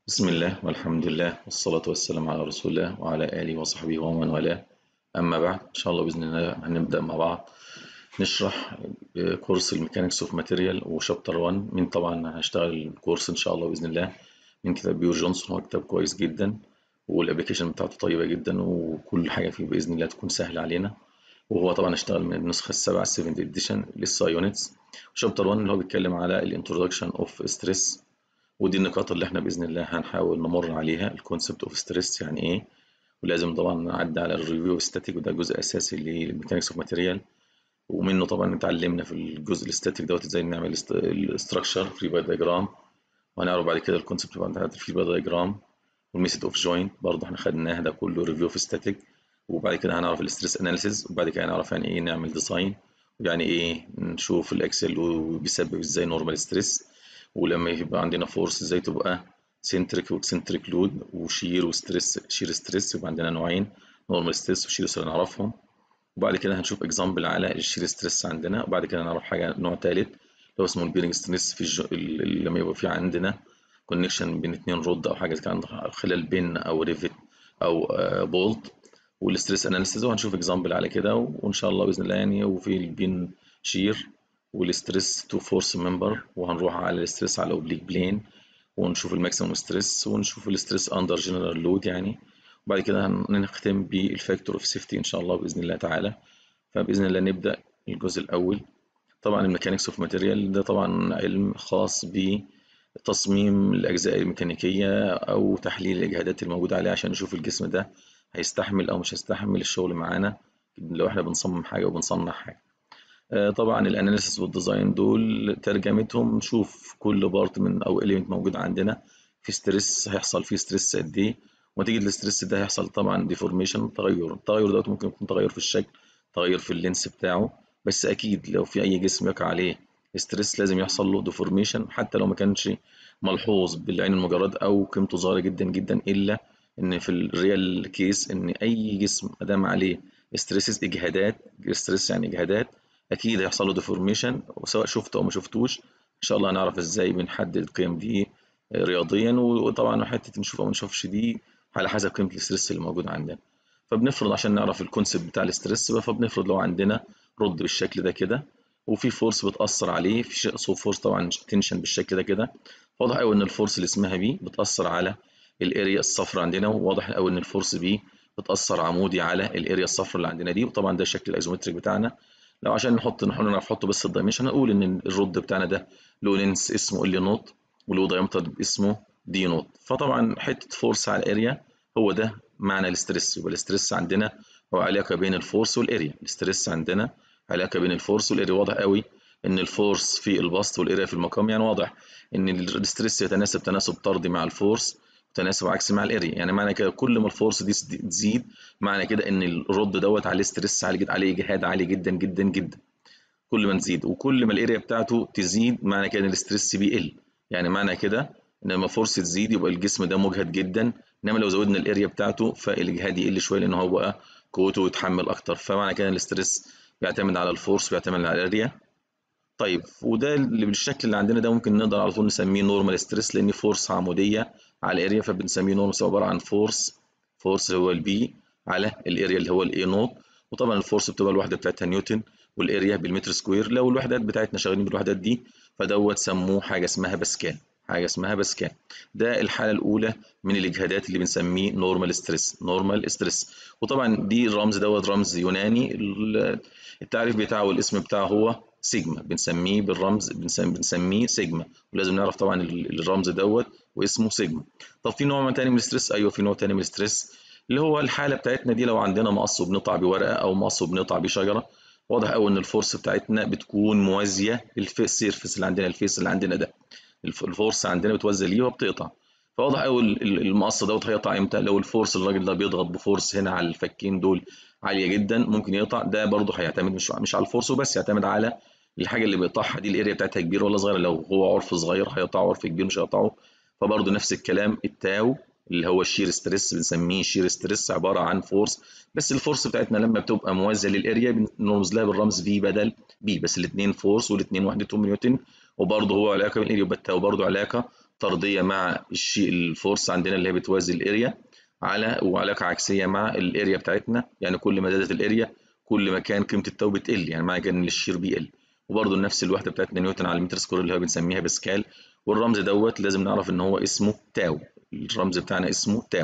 بسم الله والحمد لله والصلاة والسلام على رسول الله وعلى آله وصحبه ومن والاه أما بعد إن شاء الله بإذن الله هنبدأ مع بعض نشرح كورس الميكانيكس اوف ماتيريال وشابتر 1 من طبعا هشتغل الكورس إن شاء الله بإذن الله من كتاب بيور جونسون هو كتاب كويس جدا والابلكيشن بتاعته طيبة جدا وكل حاجة فيه بإذن الله تكون سهلة علينا وهو طبعا اشتغل من النسخة السابعة 7 اديشن لسه يونتس شابتر 1 اللي هو بيتكلم على الانترودكشن اوف ستريس ودي النقاط اللي احنا باذن الله هنحاول نمر عليها الكونسبت اوف ستريس يعني ايه ولازم طبعا نعدي على الريفيو ستاتيك وده جزء اساسي للميكانكس اوف ماتيريال ومنه طبعا اتعلمنا في الجزء الاستاتيك دوت ازاي نعمل الاستراكشر فري باي دايجرام وهنعرف بعد كده الكونسبت بتاعت الفري باي دايجرام والميثود اوف جوينت برضه احنا خدناه ده كله ريفيو في ستاتيك وبعد كده هنعرف الاستريس اناليسيز وبعد كده هنعرف يعني ايه نعمل ديزاين ويعني ايه نشوف الاكسل وبيسبب ازاي نورمال ستريس ولما يبقى عندنا فورس ازاي تبقى سنتريك واكسنتريك لود وشير وستريس شير ستريس يبقى عندنا نوعين نورمال ستريس وشير ستريس نعرفهم وبعد كده هنشوف اكزامبل على الشير ستريس عندنا وبعد كده نعرف حاجه نوع ثالث اللي هو اسمه البيرنج ستريس في الجو... لما يبقى في عندنا كونكشن بين اثنين رود او حاجه كان خلال بين او ريفت او بولت والستريس اناليسيز وهنشوف اكزامبل على كده وان شاء الله باذن الله يعني وفي البين شير والستريس تو فورس ممبر وهنروح على الستريس على اوبليك بلين ونشوف الماكسيموم ستريس ونشوف الستريس اندر جنرال لود يعني وبعد كده هنختم بالفاكتور اوف سيفتي ان شاء الله باذن الله تعالى فباذن الله نبدا الجزء الاول طبعا الميكانيكس اوف ماتيريال ده طبعا علم خاص بتصميم الاجزاء الميكانيكيه او تحليل الاجهادات الموجوده عليه عشان نشوف الجسم ده هيستحمل او مش هيستحمل الشغل معانا لو احنا بنصمم حاجه وبنصنع حاجه طبعا الاناليسيس والديزاين دول ترجمتهم نشوف كل بارت من او اليمنت موجود عندنا في ستريس هيحصل فيه ستريس قد ايه ونتيجه الستريس ده هيحصل طبعا ديفورميشن تغير التغير دوت ممكن يكون تغير في الشكل تغير في اللينس بتاعه بس اكيد لو في اي جسم يقع عليه ستريس لازم يحصل له ديفورميشن حتى لو ما كانش ملحوظ بالعين المجرد او قيمته ظاهره جدا جدا الا ان في الريال كيس ان اي جسم ما دام عليه ستريسز اجهادات ستريس يعني اجهادات اكيد هيحصل له ديفورميشن وسواء شفته او ما شفتوش ان شاء الله هنعرف ازاي بنحدد القيم دي رياضيا وطبعا حته نشوف او ما نشوفش دي على حسب قيمه الاسترس اللي موجود عندنا فبنفرض عشان نعرف الكونسيبت بتاع الاسترس فبنفرض لو عندنا رد بالشكل ده كده وفي فورس بتاثر عليه في فورس طبعا تنشن بالشكل ده كده واضح قوي ان الفورس اللي اسمها بي بتاثر على الاريا الصفراء عندنا وواضح قوي ان الفورس بي بتاثر عمودي على الاريا الصفراء اللي عندنا دي وطبعا ده الشكل الايزومتريك بتاعنا لو عشان نحط نحن نعرف نحط بس الدايمنشن هنقول ان الرد بتاعنا ده له لينس اسمه ال نوت وله دايمتر اسمه دي نوت فطبعا حته فورس على الاريا هو ده معنى الاسترس يبقى الاسترس عندنا هو علاقه بين الفورس والاريا الاسترس عندنا علاقه بين الفورس والاريا واضح قوي ان الفورس في البسط والاريا في المقام يعني واضح ان الاسترس يتناسب تناسب طردي مع الفورس تناسب عكسي مع الاريا يعني معنى كده كل ما الفورس دي تزيد معنى كده ان الرد دوت عليه ستريس عالي جدا عليه اجهاد عالي جدا جدا جدا كل ما تزيد وكل ما الاريا بتاعته تزيد معنى كده ان الاستريس بيقل يعني معنى كده ان لما فورس تزيد يبقى الجسم ده مجهد جدا انما لو زودنا الاريا بتاعته فالاجهاد يقل شويه لان هو بقى قوته يتحمل اكتر فمعنى كده الاستريس بيعتمد على الفورس بيعتمد على الاريا طيب وده اللي بالشكل اللي عندنا ده ممكن نقدر على طول نسميه نورمال ستريس لان فورس عموديه على الاريا فبنسميه نورمال عباره عن فورس فورس اللي هو البي على الاريا اللي هو الاي نوت وطبعا الفورس بتبقى الوحده بتاعتها نيوتن والاريا بالمتر سكوير لو الوحدات بتاعتنا شغالين بالوحدات دي فدوت سموه حاجه اسمها باسكال حاجه اسمها باسكال ده الحاله الاولى من الاجهادات اللي بنسميه نورمال ستريس نورمال ستريس وطبعا دي الرمز دوت رمز يوناني التعريف بتاعه والاسم بتاعه هو سيجما بنسميه بالرمز بنسميه, بنسميه سيجما ولازم نعرف طبعا الرمز دوت واسمه سيجما طب في نوع تاني من الاستريس ايوه في نوع تاني من الاستريس اللي هو الحاله بتاعتنا دي لو عندنا مقص وبنقطع بورقه او مقص وبنقطع بشجره واضح قوي ان الفورس بتاعتنا بتكون موازيه للسيرفيس اللي عندنا الفيس اللي عندنا ده الفورس عندنا بتوزع ليه وبتقطع فواضح قوي المقص دوت هيقطع امتى لو الفورس الراجل ده بيضغط بفورس هنا على الفكين دول عاليه جدا ممكن يقطع ده برضه هيعتمد مش مش على الفورس وبس يعتمد على الحاجه اللي بيقطعها دي الاريا بتاعتها كبيره ولا صغيره لو هو عرف صغير هيقطعه عرف كبير مش هيقطعه فبرضه نفس الكلام التاو اللي هو الشير ستريس بنسميه شير ستريس عباره عن فورس بس الفورس بتاعتنا لما بتبقى موازيه للاريا بنرمز لها بالرمز في بدل بي بس الاثنين فورس والاثنين وحدتهم نيوتن وبرضه هو علاقه بين الاريا والتاو برضه علاقه طرديه مع الشيء الفورس عندنا اللي هي بتوازي الاريا على وعلاقه عكسيه مع الاريا بتاعتنا يعني كل ما زادت الاريا كل ما كان قيمه التو بتقل يعني معنى كده ان الشير بيقل وبرده نفس الوحده بتاعتنا نيوتن على المتر سكوير اللي هو بنسميها باسكال والرمز دوت لازم نعرف ان هو اسمه تاو الرمز بتاعنا اسمه تاو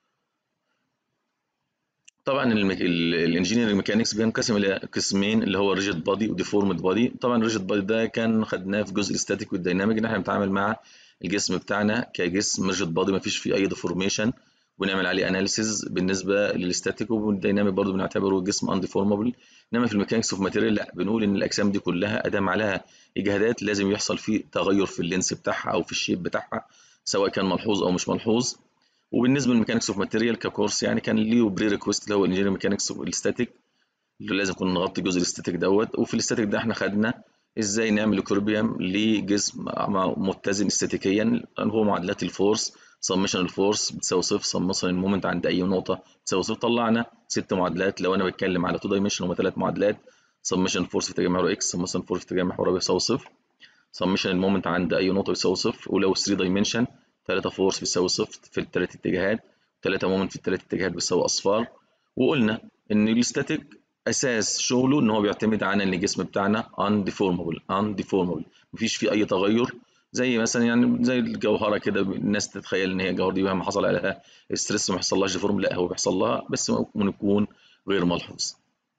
طبعا الانجينيرنج ميكانكس بينقسم الى قسمين اللي هو الريجيد بادي وديفورمد بادي طبعا الريجيد بادي ده كان خدناه في جزء الاستاتيك والديناميك ان احنا بنتعامل مع الجسم بتاعنا كجسم ريجيد بادي ما فيش فيه اي ديفورميشن ونعمل عليه اناليسيز بالنسبه للاستاتيك والديناميك برضه بنعتبره جسم انديفورمابل انما في الميكانكس اوف ماتيريال لا بنقول ان الاجسام دي كلها ادام عليها اجهادات لازم يحصل فيه تغير في اللينس بتاعها او في الشيب بتاعها سواء كان ملحوظ او مش ملحوظ وبالنسبه للميكانكس اوف ماتيريال ككورس يعني كان ليه بري ريكوست اللي هو الانجينير ميكانكس اوف الاستاتيك اللي لازم كنا نغطي جزء الاستاتيك دوت وفي الاستاتيك ده احنا خدنا ازاي نعمل اكوربيوم لجسم متزن استاتيكيا هو معادلات الفورس سمشن الفورس بتساوي صفر سمشن المومنت عند اي نقطه بتساوي صفر طلعنا ست معادلات لو انا بتكلم على تو دايمنشن هم ثلاث معادلات سمشن فورس في تجمع رو اكس سمشن فورس في تجمع محورها بيساوي صفر سمشن المومنت عند اي نقطه بيساوي صفر ولو 3 دايمنشن 3 فورس بيساوي صفر في الثلاث اتجاهات 3 مومنت في الثلاث اتجاهات بيساوي اصفار وقلنا ان الاستاتيك اساس شغله ان هو بيعتمد على ان الجسم بتاعنا undeformable undeformable مفيش فيه اي تغير زي مثلا يعني زي الجوهره كده الناس تتخيل ان هي الجوهره دي مهما حصل عليها ستريس ما يحصلهاش ديفورم لا هو بيحصل لها بس ممكن يكون غير ملحوظ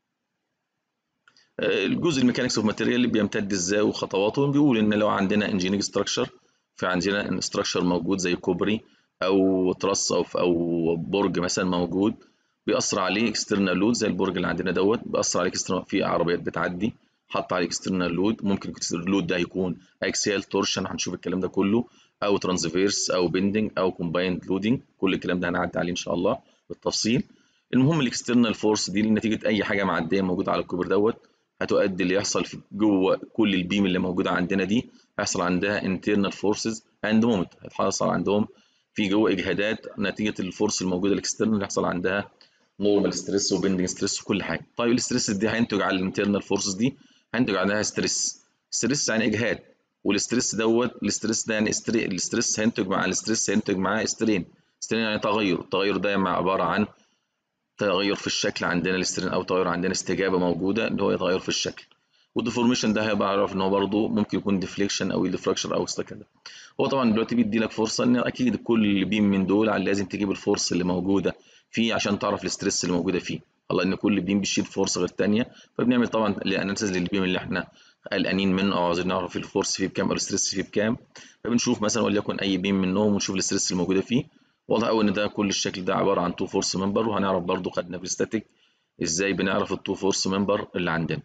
الجزء الميكانكس اوف ماتيريال اللي بيمتد ازاي وخطواته بيقول ان لو عندنا انجينيرنج ستراكشر في عندنا ستراكشر موجود زي كوبري او ترس او او برج مثلا موجود بيأثر عليه اكسترنال لود زي البرج اللي عندنا دوت بيأثر عليه في عربيات بتعدي حط عليه اكسترنال لود ممكن اللود ده يكون اكسيال تورشن هنشوف الكلام ده كله او ترانسفيرس او بيندنج او كومبايند لودنج كل الكلام ده هنعدي عليه ان شاء الله بالتفصيل المهم الاكسترنال فورس دي نتيجه اي حاجه معديه موجوده على الكوبر دوت هتؤدي اللي يحصل في جوه كل البيم اللي موجوده عندنا دي هيحصل عندها internal forces and moment هيحصل عندهم في جوه اجهادات نتيجه الفورس الموجوده الاكسترنال هيحصل عندها نورمال ستريس وبندنج ستريس وكل حاجه طيب الستريس دي هينتج على الانترنال فورسز دي هينتج عنها ستريس ستريس يعني اجهاد والستريس دوت الستريس ده يعني استري... الستريس هينتج مع الستريس هينتج معاه سترين سترين يعني تغير التغير ده يعني عباره عن تغير في الشكل عندنا السترين او تغير عندنا استجابه موجوده اللي هو يتغير في الشكل والديفورميشن ده هيبقى اعرف ان هو برضه ممكن يكون ديفليكشن او ديفراكشر او كده هو طبعا دلوقتي بيدي لك فرصه ان اكيد كل بيم من دول لازم تجيب الفورس اللي موجوده فيه عشان تعرف الستريس اللي موجوده فيه الله ان كل بيم بيشيل فورس غير الثانيه فبنعمل طبعا الاناليسيز للبيم اللي احنا قلقانين منه او عايزين نعرف الفورس فيه بكام او الستريس فيه بكام فبنشوف مثلا وليكن اي بيم منهم ونشوف الستريس اللي موجوده فيه واضح قوي ان ده كل الشكل ده عباره عن تو فورس ممبر وهنعرف برضو خدنا في الستاتيك ازاي بنعرف التو فورس ممبر اللي عندنا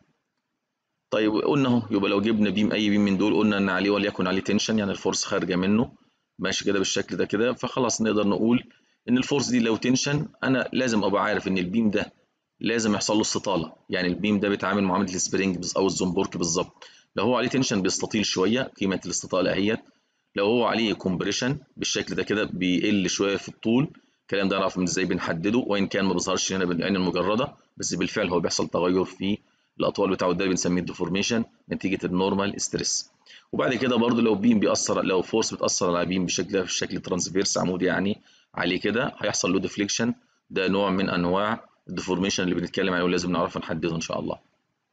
طيب قلنا اهو يبقى لو جبنا بيم اي بيم من دول قلنا ان عليه وليكن عليه تنشن يعني الفورس خارجه منه ماشي كده بالشكل ده كده فخلاص نقدر نقول ان الفورس دي لو تنشن انا لازم ابقى عارف ان البيم ده لازم يحصل له استطاله يعني البيم ده بيتعامل معامله السبرينج او الزنبرك بالظبط لو هو عليه تنشن بيستطيل شويه قيمه الاستطاله اهيت لو هو عليه كومبريشن بالشكل ده كده بيقل شويه في الطول الكلام ده نعرف من ازاي بنحدده وان كان ما بيظهرش هنا بالعين المجرده بس بالفعل هو بيحصل تغير في الاطوال بتاعه ده بنسميه الديفورميشن نتيجه النورمال ستريس وبعد كده برضو لو بيم بيأثر لو فورس بتأثر على بيم بشكل في شكل ترانسفيرس عمودي يعني عليه كده هيحصل له ديفليكشن ده نوع من انواع الديفورميشن اللي بنتكلم عليه ولازم نعرف نحدده ان شاء الله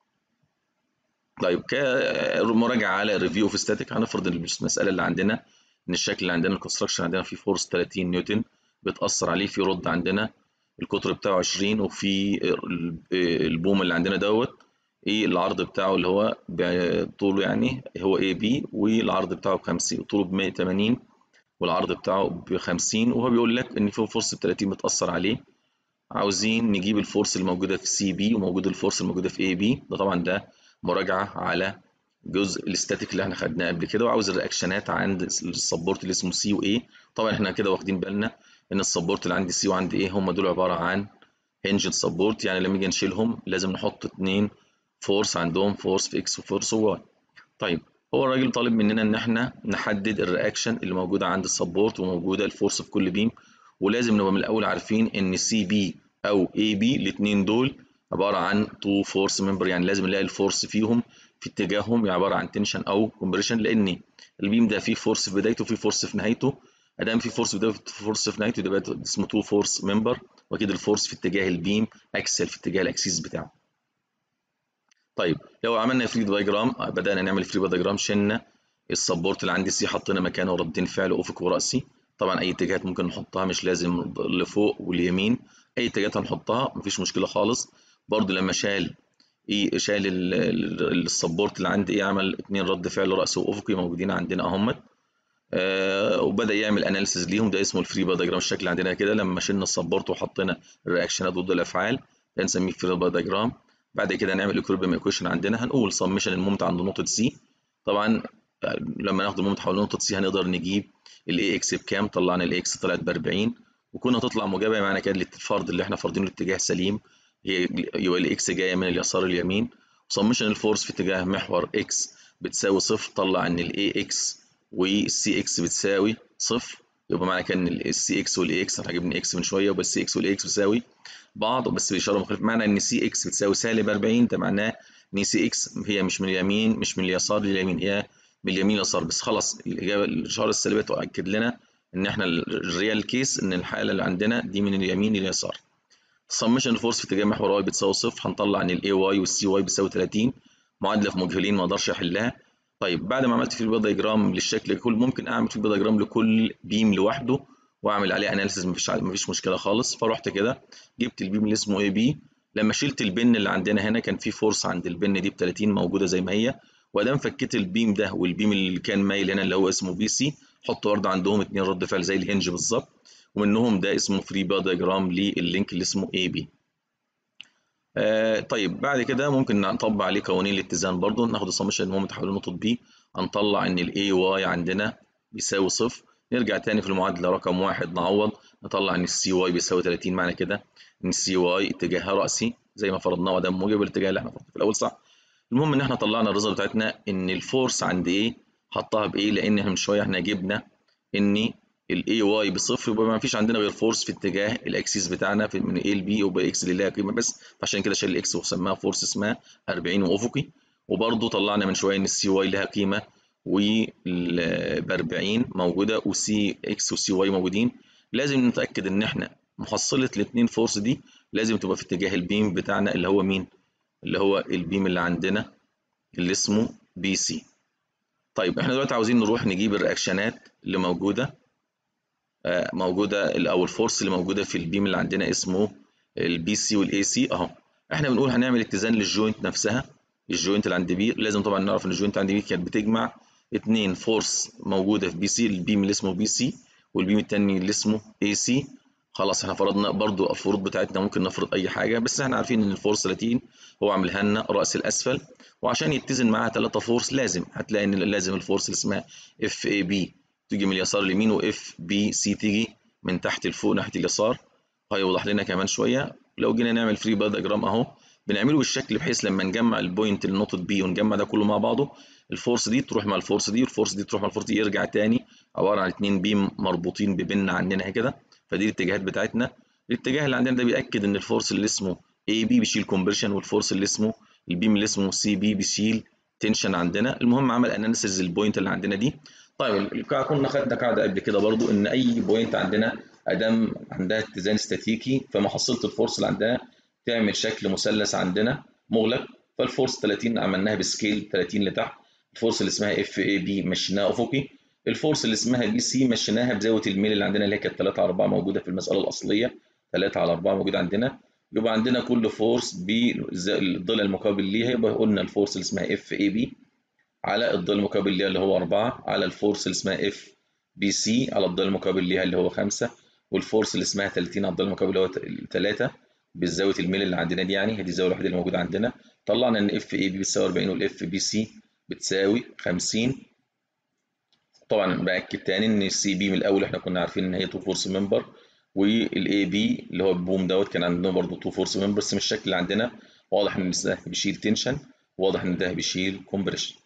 طيب كمراجعه على الريفيو في ستاتيك هنفرض المساله اللي عندنا ان الشكل اللي عندنا الكونستراكشن عندنا فيه فورس 30 نيوتن بتأثر عليه في رد عندنا القطر بتاعه 20 وفي البوم اللي عندنا دوت ايه العرض بتاعه اللي هو طوله يعني هو اي بي والعرض بتاعه ب 50 طوله ب 180 والعرض بتاعه ب 50 وهو بيقول لك ان في فورس ب 30 بتأثر عليه عاوزين نجيب الفورس الموجوده في سي بي وموجود الفورس الموجوده في اي بي ده طبعا ده مراجعه على جزء الاستاتيك اللي احنا خدناه قبل كده وعاوز الرياكشنات عند السبورت اللي اسمه سي واي طبعا احنا كده واخدين بالنا ان السبورت اللي عندي سي وعندي ايه هم دول عباره عن هنجد سبورت يعني لما نيجي نشيلهم لازم نحط اتنين فورس عندهم فورس في اكس وفورس واي طيب هو الراجل طالب مننا ان احنا نحدد الرياكشن اللي موجوده عند السبورت وموجوده الفورس في كل بيم ولازم نبقى من الاول عارفين ان سي بي او اي بي الاثنين دول عباره عن تو فورس ممبر يعني لازم نلاقي الفورس فيهم في اتجاههم عباره عن تنشن او كومبريشن لان البيم ده فيه فورس في بدايته وفيه فورس في نهايته ادام في فورس في بدايته فورس في نهايته يبقى اسمه تو فورس ممبر واكيد الفورس في اتجاه البيم اكسل في اتجاه الاكسيس بتاعه طيب لو عملنا فري دايجرام بدانا نعمل فري دايجرام شلنا السبورت اللي عندي سي حطينا مكانه ردين فعل افق وراسي طبعا اي اتجاهات ممكن نحطها مش لازم لفوق واليمين اي اتجاهات هنحطها مفيش مشكله خالص برضو لما شال ايه شال السبورت اللي عندي ايه عمل اتنين رد فعل راسي وافقي موجودين عندنا اهمت آه وبدا يعمل اناليسيز ليهم ده اسمه الفري دايجرام الشكل عندنا كده لما شلنا السبورت وحطينا الرياكشنات ضد الافعال ده نسميه فري دايجرام بعد كده نعمل ايكوليبريم ايكويشن عندنا هنقول سمشن المومنت عند نقطه سي طبعا لما ناخد المومنت حول نقطه سي هنقدر نجيب الاي اكس بكام طلعنا الاي اكس طلعت ب 40 وكنا تطلع موجبه معنى كده الفرض اللي احنا فارضينه الاتجاه سليم هي يبقى الاكس جايه من اليسار اليمين وسمشن الفورس في اتجاه محور اكس بتساوي صفر طلع ان الاي اكس والسي اكس بتساوي صفر يبقى معنى كده ان السي اكس والاي اكس احنا جبنا اكس من شويه وبس السي اكس والاي اكس بتساوي بعض بس باشاره مختلفه معنى ان سي اكس بتساوي سالب 40 ده معناه ان سي اكس هي مش من اليمين مش من اليسار لليمين هي من اليمين لليسار بس خلاص الاجابه الاشاره السالبه تؤكد لنا ان احنا الريال كيس ان الحاله اللي عندنا دي من اليمين لليسار سمشن الفورس في اتجاه محور واي بتساوي صفر هنطلع ان الاي واي والسي واي بتساوي 30 معادله في مجهولين ما اقدرش احلها طيب بعد ما عملت في البيض دايجرام للشكل كل ممكن اعمل في البيض دايجرام لكل بيم لوحده واعمل عليه اناليسيز مفيش مفيش مشكله خالص فرحت كده جبت البيم اللي اسمه اي بي لما شلت البن اللي عندنا هنا كان في فورس عند البن دي ب 30 موجوده زي ما هي وادام فكيت البيم ده والبيم اللي كان مايل هنا اللي هو اسمه بي سي حط برضه عندهم اتنين رد فعل زي الهنج بالظبط ومنهم ده اسمه فري بار دايجرام لللينك اللي اسمه اي بي آه طيب بعد كده ممكن نطبق عليه قوانين الاتزان برضه ناخد السمشن مومنت حول نقطه بي هنطلع ان الاي واي عندنا بيساوي صفر نرجع تاني في المعادله رقم واحد نعوض نطلع ان السي واي بيساوي 30 معنى كده ان السي واي اتجاهها راسي زي ما فرضناه وده موجب الاتجاه اللي احنا فرضناه في الاول صح المهم ان احنا طلعنا الريزلت بتاعتنا ان الفورس عند ايه حطها بايه لان احنا من شويه احنا جبنا ان الاي واي بصفر يبقى ما فيش عندنا غير فورس في اتجاه الاكسيس بتاعنا في من اي لبي يبقى اكس اللي لها قيمه بس فعشان كده شال الاكس وسماها فورس اسمها 40 وافقي وبرده طلعنا من شويه ان السي واي لها قيمه وال 40 موجوده وسي اكس وسي واي موجودين لازم نتاكد ان احنا محصله الاثنين فورس دي لازم تبقى في اتجاه البيم بتاعنا اللي هو مين اللي هو البيم اللي عندنا اللي اسمه بي سي طيب احنا دلوقتي عاوزين نروح نجيب الرياكشنات اللي موجوده آه موجوده او الفورس اللي موجوده في البيم اللي عندنا اسمه البي سي والاي سي اهو احنا بنقول هنعمل اتزان للجوينت نفسها الجوينت اللي عند بي لازم طبعا نعرف ان الجوينت عند بي كانت بتجمع اتنين فورس موجوده في بي سي البيم اللي اسمه بي سي والبيم التاني اللي اسمه اي سي خلاص احنا فرضنا برضو الفروض بتاعتنا ممكن نفرض اي حاجه بس احنا عارفين ان الفورس 30 هو عاملها لنا راس الاسفل وعشان يتزن معاها 3 فورس لازم هتلاقي ان لازم الفورس اللي اسمها اف اي بي تيجي من اليسار اليمين واف بي سي تيجي من تحت لفوق ناحيه اليسار هيوضح لنا كمان شويه لو جينا نعمل فري باد دياجرام اهو بنعمله بالشكل بحيث لما نجمع البوينت لنقطه بي ونجمع ده كله مع بعضه الفورس دي تروح مع الفورس دي والفورس دي تروح مع الفورس دي يرجع تاني عباره عن اتنين بيم مربوطين ببن عندنا كده فدي الاتجاهات بتاعتنا الاتجاه اللي عندنا ده بيأكد ان الفورس اللي اسمه اي بي بيشيل كومبريشن والفورس اللي اسمه البيم اللي اسمه سي بي بيشيل تنشن عندنا المهم عمل اناليسيز البوينت اللي عندنا دي طيب كنا خدنا قاعده قبل كده برضو ان اي بوينت عندنا ادام عندها اتزان استاتيكي فمحصله الفورس اللي عندنا تعمل شكل مثلث عندنا مغلق فالفورس 30 عملناها بسكيل 30 لتحت الفورس اللي اسمها اف اي بي مشيناها افقي الفورس اللي اسمها بي سي مشيناها بزاويه الميل اللي عندنا اللي هي كانت 3 على 4 موجوده في المساله الاصليه 3 على 4 موجوده عندنا يبقى عندنا كل فورس بالضلع المقابل ليها يبقى قلنا الفورس اللي اسمها اف اي بي على الضلع المقابل ليها اللي هو 4 على الفورس اللي اسمها اف بي سي على الضلع المقابل ليها اللي هو 5 والفورس اللي اسمها 30 على الضلع المقابل اللي هو 3 بالزاويه الميل اللي عندنا دي يعني هي دي الزاويه الوحيده اللي موجوده عندنا طلعنا ان اف اي بي بتساوي 40 والاف بي سي بتساوي 50 طبعا باكد تاني ان السي بي من الاول احنا كنا عارفين ان هي تو فورس ممبر والاي بي اللي هو البوم دوت كان عندنا برضه تو فورس ممبر بس من الشكل اللي عندنا واضح ان ده بيشيل تنشن واضح ان ده بيشيل كومبريشن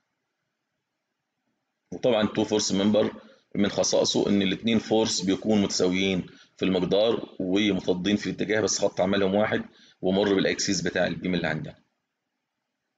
وطبعا تو فورس ممبر من خصائصه ان الاثنين فورس بيكونوا متساويين في المقدار ومتضادين في الاتجاه بس خط عملهم واحد ومر بالاكسيس بتاع البيم اللي عندنا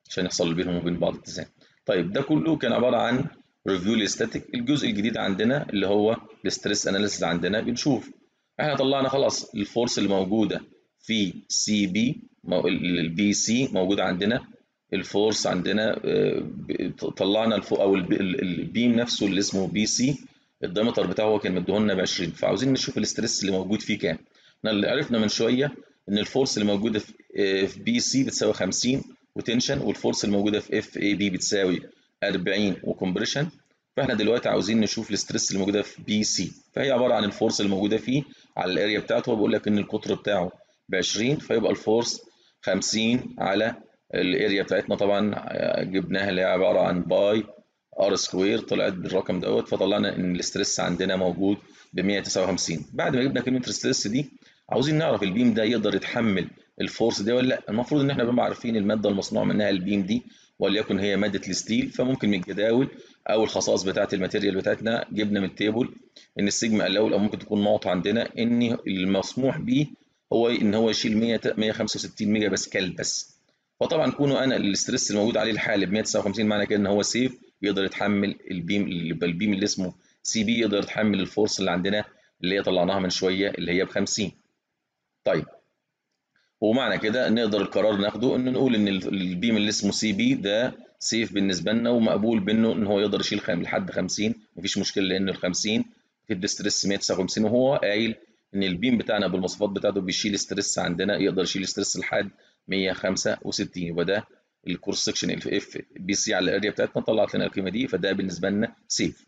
عشان يحصل بينهم وبين بعض اتزان طيب ده كله كان عباره عن ريفيو الاستاتيك الجزء الجديد عندنا اللي هو الستريس اناليسيس عندنا بنشوف احنا طلعنا خلاص الفورس اللي موجوده في سي بي البي سي موجوده عندنا الفورس عندنا طلعنا الفوق او البيم نفسه اللي اسمه بي سي الدايمتر بتاعه هو كان مديهولنا ب 20 فعاوزين نشوف الاستريس اللي موجود فيه كام احنا اللي عرفنا من شويه ان الفورس اللي موجوده في بي سي بتساوي 50 وتنشن والفورس الموجوده في اف اي بي بتساوي 40 وكمبريشن فاحنا دلوقتي عاوزين نشوف الاستريس اللي موجوده في بي سي فهي عباره عن الفورس اللي موجوده فيه على الاريا بتاعته هو بيقول لك ان القطر بتاعه ب 20 فيبقى الفورس 50 على الاريا بتاعتنا طبعا جبناها اللي هي عباره عن باي ار سكوير طلعت بالرقم دوت فطلعنا ان الاستريس عندنا موجود ب 159 بعد ما جبنا كلمه الاستريس دي عاوزين نعرف البيم ده يقدر يتحمل الفورس دي ولا لا المفروض ان احنا بنبقى عارفين الماده المصنوع منها البيم دي وليكن هي ماده الستيل فممكن من الجداول او الخصائص بتاعه الماتيريال بتاعتنا جبنا من التيبل ان السيجما الاول او ممكن تكون نقطه عندنا ان المسموح به هو ان هو يشيل 100 165 ميجا باسكال بس فطبعا كونه انا الاستريس الموجود عليه الحالي ب 159 معنى كده ان هو سيف يقدر يتحمل البيم البيم اللي اسمه سي بي يقدر يتحمل الفورس اللي عندنا اللي هي طلعناها من شويه اللي هي ب 50 طيب ومعنى كده نقدر القرار ناخده ان نقول ان البيم اللي اسمه سي بي ده سيف بالنسبه لنا ومقبول منه ان هو يقدر يشيل لحد 50 مفيش مشكله لان ال 50 في ستريس 159 وهو قايل ان البيم بتاعنا بالمواصفات بتاعته بيشيل ستريس عندنا يقدر يشيل ستريس لحد 165 يبقى ده الكورس سكشن اف اف بي سي على الاريا بتاعتنا طلعت لنا القيمه دي فده بالنسبه لنا سيف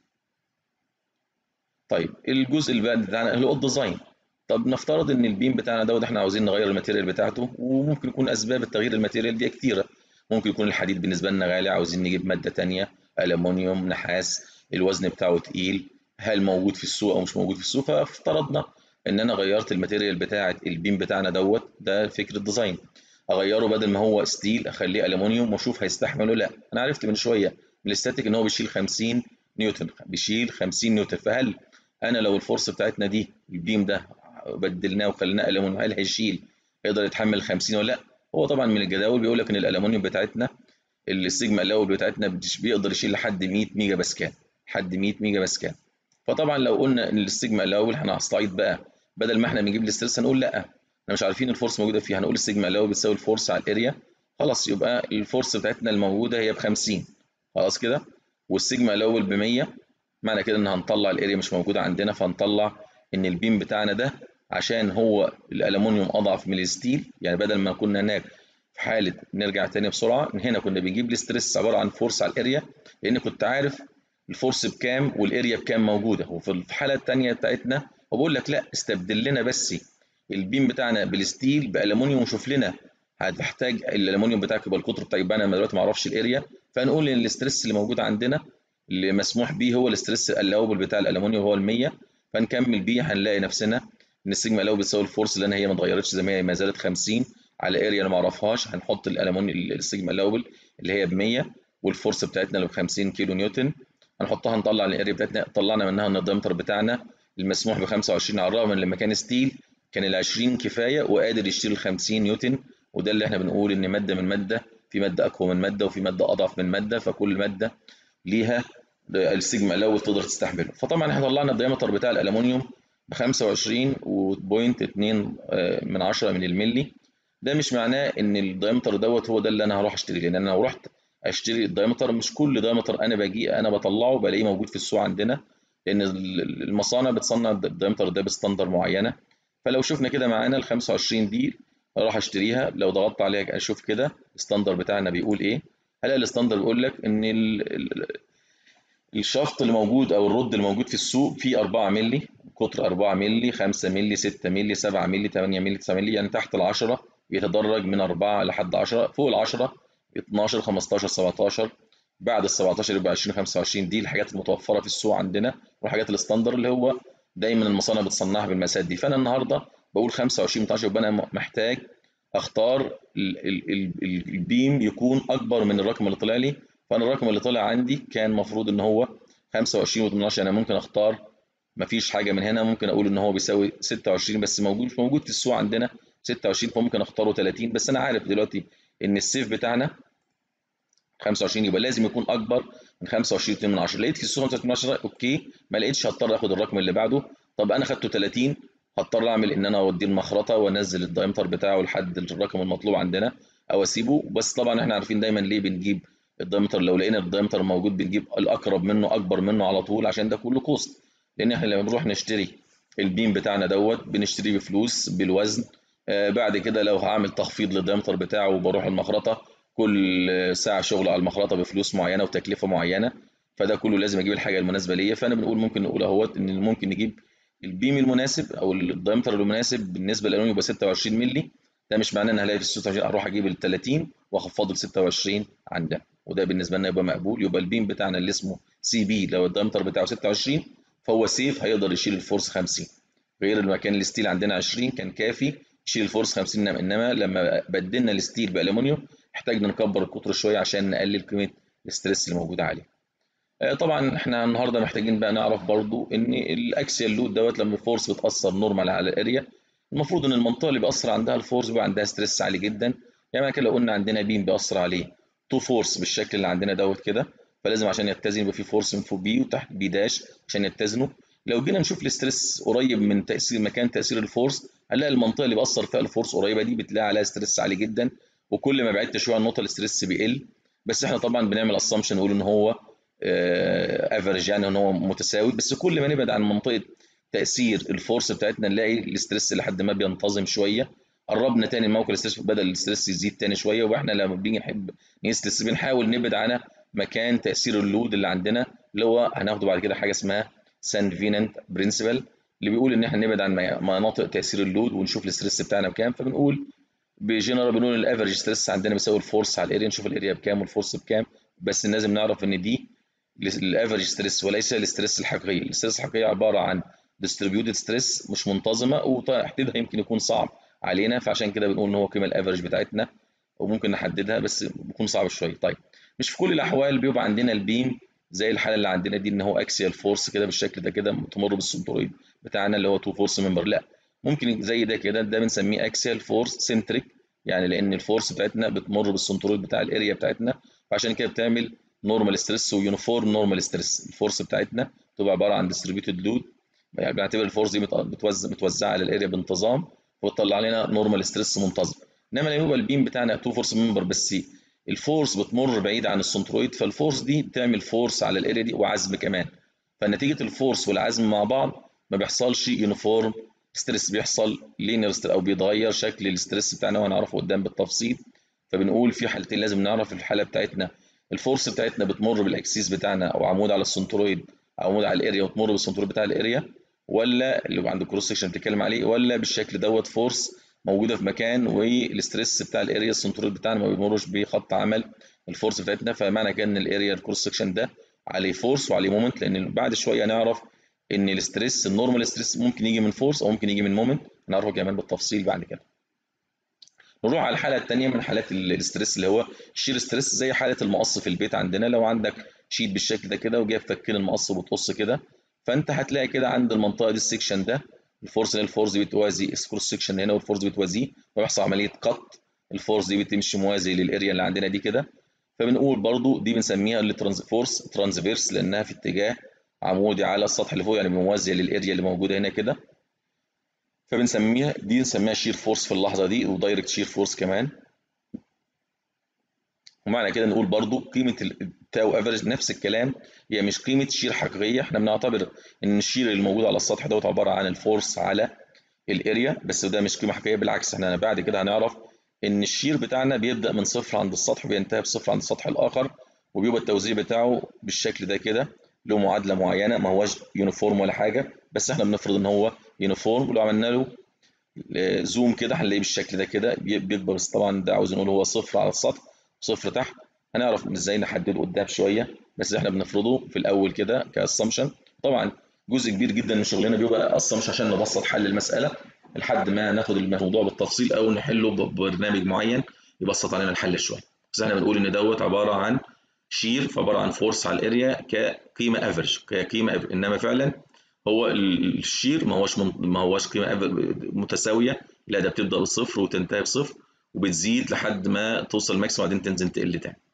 طيب الجزء اللي بعد بتاعنا اللي هو الديزاين طب نفترض ان البيم بتاعنا دوت احنا عاوزين نغير الماتيريال بتاعته وممكن يكون اسباب التغيير الماتيريال دي كتيره ممكن يكون الحديد بالنسبه لنا غالي عاوزين نجيب ماده ثانيه الومنيوم نحاس الوزن بتاعه تقيل هل موجود في السوق او مش موجود في السوق فافترضنا ان انا غيرت الماتيريال بتاعه البيم بتاعنا دوت ده فكره ديزاين اغيره بدل ما هو ستيل اخليه الومنيوم واشوف هيستحمل ولا لا انا عرفت من شويه من الاستاتيك ان هو بيشيل 50 نيوتن بيشيل 50 نيوتن فهل انا لو الفورس بتاعتنا دي البيم ده بدلناه وخليناه الومنيوم هل هيشيل يقدر يتحمل 50 ولا لا هو طبعا من الجداول بيقول لك ان الالومنيوم بتاعتنا السيجما الاول بتاعتنا بيقدر يشيل لحد 100 ميجا باسكال لحد 100 ميجا باسكال فطبعا لو قلنا ان السيجما الاول احنا هنستعيد بقى بدل ما احنا بنجيب الاسترس هنقول لا احنا مش عارفين الفورس موجوده فيه هنقول السيجما الاول بتساوي الفورس على الاريا خلاص يبقى الفورس بتاعتنا الموجوده هي ب 50 خلاص كده والسيجما الاول ب 100 معنى كده ان هنطلع الاريا مش موجوده عندنا فهنطلع ان البيم بتاعنا ده عشان هو الالومنيوم اضعف من الستيل يعني بدل ما كنا هناك في حاله نرجع تاني بسرعه هنا كنا بنجيب الاسترس عباره عن فورس على الاريا لان كنت عارف الفورس بكام والاريا بكام موجوده وفي الحاله الثانيه بتاعتنا هو بيقول لك لا استبدل لنا بس البيم بتاعنا بالستيل بالومنيوم وشوف لنا هتحتاج الالومنيوم بتاعك يبقى القطر بتاعك يبقى انا دلوقتي ما اعرفش الاريا فنقول ان الاسترس اللي موجود عندنا اللي مسموح بيه هو الاسترس الاوبل بتاع الالومنيوم هو ال 100 فنكمل بيه هنلاقي نفسنا ان السيجما الاول بتساوي الفورس لان هي ما اتغيرتش زي ما هي ما زالت 50 على اريا انا ما اعرفهاش هنحط الالومنيوم السيجما الاول اللي هي ب 100 والفورس بتاعتنا اللي ب 50 كيلو نيوتن هنحطها نطلع الاريا بتاعتنا طلعنا منها ان الدايمتر بتاعنا المسموح ب 25 على الرغم ان لما كان ستيل كان ال 20 كفايه وقادر يشيل 50 نيوتن وده اللي احنا بنقول ان ماده من ماده في ماده اقوى من ماده وفي ماده اضعف من ماده فكل ماده ليها السيجما الاول تقدر تستحمله فطبعا احنا طلعنا الدايمتر بتاع الالومنيوم ب 25.2 من 10 من الملي ده مش معناه ان الدايمتر دوت هو ده اللي انا هروح اشتريه لان انا لو رحت اشتري الدايمتر مش كل دايمتر انا باجي انا بطلعه بلاقيه موجود في السوق عندنا لان المصانع بتصنع الدايمتر ده بستاندر معينه فلو شفنا كده معانا ال 25 دي راح اشتريها لو ضغطت عليها اشوف كده الستاندر بتاعنا بيقول ايه هلاقي الستاندر بيقول لك ان الشفط اللي موجود او الرد اللي موجود في السوق فيه 4 مللي قطر 4 مللي 5 مللي 6 مللي 7 مللي 8 مللي 9 مللي يعني تحت ال 10 بيتدرج من 4 لحد 10 فوق ال 10 12 15 17 بعد ال 17 يبقى 20 25 دي الحاجات المتوفره في السوق عندنا والحاجات الستاندر اللي هو دايما المصانع بتصنعها بالمسات دي فانا النهارده بقول 25 18 يبقى انا محتاج اختار البيم يكون اكبر من الرقم اللي طلع لي فانا الرقم اللي طلع عندي كان المفروض ان هو 25 و18 انا ممكن اختار مفيش حاجه من هنا ممكن اقول ان هو بيساوي 26 بس موجود مش موجود في السوق عندنا 26 فممكن اختاره 30 بس انا عارف دلوقتي ان السيف بتاعنا 25 يبقى لازم يكون اكبر من 25 2 من 10 لقيت كيسو 25 من 10 اوكي ما لقيتش هضطر اخد الرقم اللي بعده طب انا خدته 30 هضطر اعمل ان انا اوديه المخرطه وانزل الدايمتر بتاعه لحد الرقم المطلوب عندنا او اسيبه بس طبعا احنا عارفين دايما ليه بنجيب الدايمتر لو لقينا الدايمتر موجود بنجيب الاقرب منه اكبر منه على طول عشان ده كله كوست لان احنا لما بنروح نشتري البيم بتاعنا دوت بنشتريه بفلوس بالوزن آه بعد كده لو هعمل تخفيض للدايمتر بتاعه وبروح المخرطه كل ساعه شغل على المخرطه بفلوس معينه وتكلفه معينه فده كله لازم اجيب الحاجه المناسبه ليا فانا بنقول ممكن نقول اهوت ان ممكن نجيب البيم المناسب او الدايمتر المناسب بالنسبه للالومنيوم يبقى 26 مللي ده مش معناه ان هلاقي في ال 26 اروح اجيب ال 30 واخفضه ل 26 عن ده وده بالنسبه لنا يبقى مقبول يبقى البيم بتاعنا اللي اسمه سي بي لو الدايمتر بتاعه 26 فهو سيف هيقدر يشيل الفورس 50 غير المكان الستيل عندنا 20 كان كافي يشيل الفورس 50 انما لما بدلنا الستيل بالومنيوم احتاجنا نكبر القطر شويه عشان نقلل قيمه الاسترس اللي موجوده عليه. طبعا احنا النهارده محتاجين بقى نعرف برضو ان الاكسيال لود دوت لما الفورس بتاثر نورمال على الاريا المفروض ان المنطقه اللي بيأثر عندها الفورس بيبقى عندها ستريس عالي جدا يعني كده لو قلنا عندنا بيم بيأثر عليه تو فورس بالشكل اللي عندنا دوت كده فلازم عشان يتزن يبقى في فورس من فوق بي وتحت بي داش عشان يتزنوا لو جينا نشوف الاسترس قريب من تاثير مكان تاثير الفورس هنلاقي المنطقه اللي بيأثر فيها الفورس قريبه دي بتلاقي عليها ستريس عالي جدا وكل ما بعدت شويه عن النقطه الاستريس بيقل بس احنا طبعا بنعمل اسامبشن نقول ان هو افريج يعني ان هو متساوي بس كل ما نبعد عن منطقه تاثير الفورس بتاعتنا نلاقي الاسترس لحد ما بينتظم شويه قربنا تاني الموقع الاسترس بدا الاسترس يزيد تاني شويه واحنا لما بنيجي نحب نقيس بنحاول نبعد عن مكان تاثير اللود اللي عندنا اللي هو هناخده بعد كده حاجه اسمها سان فيننت برنسبل اللي بيقول ان احنا نبعد عن مناطق تاثير اللود ونشوف الاسترس بتاعنا بكام فبنقول بجنرال بنقول الافرج ستريس عندنا بيساوي الفورس على الاريا نشوف الاريا بكام والفورس بكام بس لازم نعرف ان دي الافرج ستريس وليس الاستريس الحقيقي الاستريس الحقيقي عباره عن ديستريبيوتد ستريس مش منتظمه وتحديدها يمكن يكون صعب علينا فعشان كده بنقول ان هو القيمه الافرج بتاعتنا وممكن نحددها بس بيكون صعب شويه طيب مش في كل الاحوال بيبقى عندنا البيم زي الحاله اللي عندنا دي ان هو اكسيال فورس كده بالشكل ده كده تمر بالسنترويد بتاعنا اللي هو تو فورس ممبر لا ممكن زي ده كده ده بنسميه اكسيال فورس سنتريك يعني لان الفورس بتاعتنا بتمر بالسنترويد بتاع الاريا بتاعتنا فعشان كده بتعمل نورمال ستريس ويونيفورم نورمال ستريس الفورس بتاعتنا بتبقى عباره عن ديستريبيوتد لود يعني بنعتبر الفورس دي بتوزع متوزعه على الاريا بانتظام وتطلع لنا نورمال ستريس منتظم انما لما يبقى البيم بتاعنا تو فورس ممبر بس الفورس بتمر بعيد عن السنترويد فالفورس دي بتعمل فورس على الاريا دي وعزم كمان فنتيجه الفورس والعزم مع بعض ما بيحصلش يونيفورم ستريس بيحصل لينير او بيتغير شكل الستريس بتاعنا وهنعرفه قدام بالتفصيل فبنقول في حالتين لازم نعرف الحاله بتاعتنا الفورس بتاعتنا بتمر بالاكسيس بتاعنا او عمود على السنترويد او عمود على الاريا وتمر بالسنترويد بتاع الاريا ولا اللي عند الكروس سكشن بتتكلم عليه ولا بالشكل دوت فورس موجوده في مكان والاستريس بتاع الاريا السنترويد بتاعنا ما بيمرش بخط عمل الفورس بتاعتنا فمعنى كده ان الاريا الكروس سكشن ده عليه فورس وعليه مومنت لان بعد شويه نعرف ان الاستريس النورمال ستريس ممكن يجي من فورس او ممكن يجي من مومنت هنعرفه كمان بالتفصيل بعد كده نروح على الحاله الثانيه من حالات الاستريس اللي هو الشير ستريس زي حاله المقص في البيت عندنا لو عندك شيت بالشكل ده كده وجايب فكين المقص وبتقص كده فانت هتلاقي كده عند المنطقه دي السكشن ده الفورس اللي الفورس دي بتوازي الكروس سكشن هنا والفورس دي بتوازيه ويحصل عمليه قط الفورس دي بتمشي موازي للاريا اللي عندنا دي كده فبنقول برضو دي بنسميها الترانز فورس ترانسفيرس لانها في اتجاه عمودي على السطح اللي فوق يعني موازيه للاريا اللي موجوده هنا كده فبنسميها دي بنسميها شير فورس في اللحظه دي ودايركت شير فورس كمان ومعنى كده نقول برضو قيمه التاو افريج نفس الكلام هي مش قيمه شير حقيقيه احنا بنعتبر ان الشير اللي موجود على السطح دوت عباره عن الفورس على الاريا بس ده مش قيمه حقيقيه بالعكس احنا بعد كده هنعرف ان الشير بتاعنا بيبدا من صفر عند السطح وبينتهي بصفر عند السطح الاخر وبيبقى التوزيع بتاعه بالشكل ده كده له معادله معينه ما هوش يونيفورم ولا حاجه بس احنا بنفرض ان هو يونيفورم ولو عملنا له زوم كده هنلاقيه بالشكل ده كده بيكبر بس طبعا ده عاوز نقول هو صفر على السطح صفر تحت هنعرف ازاي نحدده قدام شويه بس احنا بنفرضه في الاول كده كاسامبشن طبعا جزء كبير جدا من شغلنا بيبقى اسامبشن عشان نبسط حل المساله لحد ما ناخد الموضوع بالتفصيل او نحله ببرنامج معين يبسط علينا الحل شويه بس احنا بنقول ان دوت عباره عن شير فعباره عن فورس على الاريا كقيمه افريج كقيمه أفريج. انما فعلا هو الشير ما هوش من... ما هوش قيمه متساويه لا ده بتبدا بصفر وتنتهي بصفر وبتزيد لحد ما توصل ماكسيموم وبعدين تنزل تقل تاني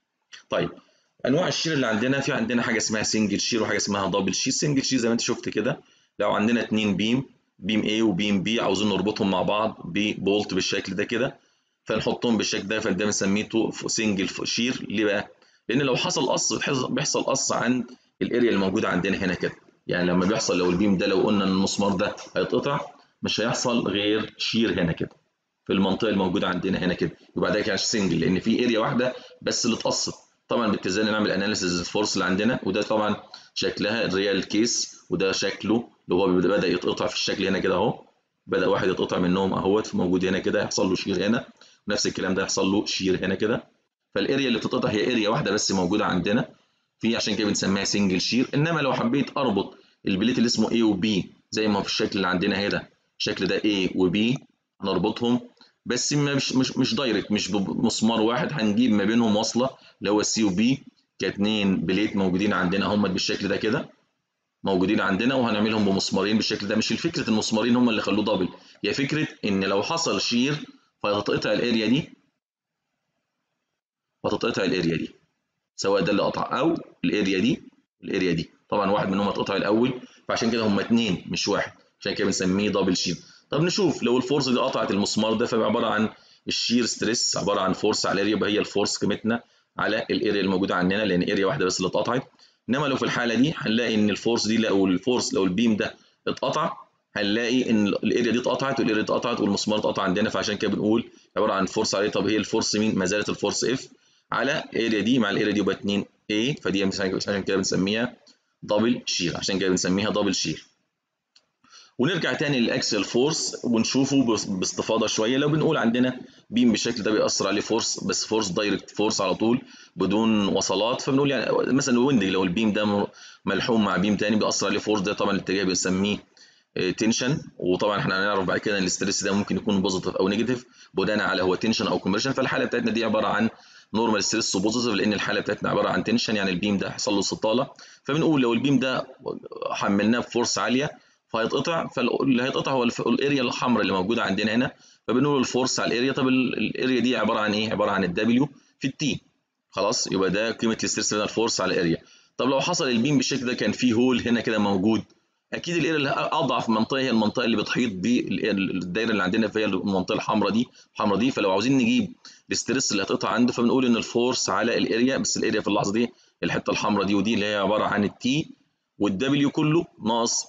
طيب انواع الشير اللي عندنا في عندنا حاجه اسمها سنجل شير وحاجه اسمها دبل شير سنجل شير زي ما انت شفت كده لو عندنا اتنين بيم بيم A وبيم B عاوزين نربطهم مع بعض ببولت بالشكل ده كده فنحطهم بالشكل ده فده بنسميه سنجل شير ليه بقى؟ لان لو حصل قص بيحصل قص عند الاريا اللي موجوده عندنا هنا كده يعني لما بيحصل لو البيم ده لو قلنا ان المسمار ده هيتقطع مش هيحصل غير شير هنا كده في المنطقه الموجوده عندنا هنا كده يبقى ده كده سنجل لان في اريا واحده بس اللي اتقصت طبعا باتزان نعمل اناليسيز الفورس اللي عندنا وده طبعا شكلها الريال كيس وده شكله اللي هو بدا يتقطع في الشكل هنا كده اهو بدا واحد يتقطع منهم اهوت موجود هنا كده يحصل له شير هنا نفس الكلام ده يحصل له شير هنا كده فالاريا اللي بتتقطع هي اريا واحده بس موجوده عندنا في عشان كده بنسميها سنجل شير انما لو حبيت اربط البليت اللي اسمه A و B زي ما في الشكل اللي عندنا هنا الشكل ده A و B هنربطهم بس مش مش مش دايركت مش بمسمار واحد هنجيب ما بينهم وصله اللي هو سي وبي كاتنين بليت موجودين عندنا هم بالشكل ده كده موجودين عندنا وهنعملهم بمسمارين بالشكل ده مش الفكره المسمارين هم اللي خلوه دبل هي فكره ان لو حصل شير فهتتقطع الاريا دي وهتتقطع الاريا دي سواء ده اللي قطع او الاريا دي الاريا دي طبعا واحد منهم هتقطع الاول فعشان كده هم اتنين مش واحد عشان كده بنسميه دبل شير طب نشوف لو الفورس دي قطعت المسمار ده فبقى عباره عن الشير ستريس عباره عن فورس على الاريا يبقى هي الفورس قيمتنا على الاريا الموجوده عندنا لان اريا واحده بس اللي اتقطعت انما لو في الحاله دي هنلاقي ان الفورس دي لو الفورس لو البيم ده اتقطع هنلاقي ان الاريا دي اتقطعت والاريا دي اتقطعت والمسمار اتقطع عندنا فعشان كده بنقول عباره عن فورس عليه طب هي الفورس مين؟ ما زالت الفورس اف على الاريا دي مع الاريا دي يبقى 2 a فدي عشان كده بنسميها دبل شير عشان كده بنسميها دبل شير ونرجع تاني للاكسل فورس ونشوفه باستفاضه شويه لو بنقول عندنا بيم بالشكل ده بيأثر عليه فورس بس فورس دايركت فورس على طول بدون وصلات فبنقول يعني مثلا الويندنج لو البيم ده ملحوم مع بيم تاني بيأثر عليه فورس ده طبعا الاتجاه بنسميه تنشن وطبعا احنا هنعرف بعد كده ان الاستريس ده ممكن يكون بوزيتيف او نيجاتيف بناء على هو تنشن او كومبريشن فالحاله بتاعتنا دي عباره عن نورمال ستريس وبوزيتيف لان الحاله بتاعتنا عباره عن تنشن يعني البيم ده حصل له استطاله فبنقول لو البيم ده حملناه بفورس عاليه فهيتقطع فاللي هيتقطع هو الاريا الحمراء اللي موجوده عندنا هنا فبنقول الفورس على الاريا طب الاريا دي عباره عن ايه؟ عباره عن الدبليو في التي خلاص يبقى ده قيمه الاستريس هنا الفورس على الاريا طب لو حصل البيم بالشكل ده كان فيه هول هنا كده موجود اكيد الاريا اللي اضعف منطقه هي المنطقه اللي بتحيط بالدايره اللي عندنا فهي المنطقه الحمراء دي الحمراء دي فلو عاوزين نجيب الاستريس اللي هتقطع عنده فبنقول ان الفورس على الاريا بس الاريا في اللحظه دي الحته الحمراء دي ودي اللي هي عباره عن التي والدبليو كله ناقص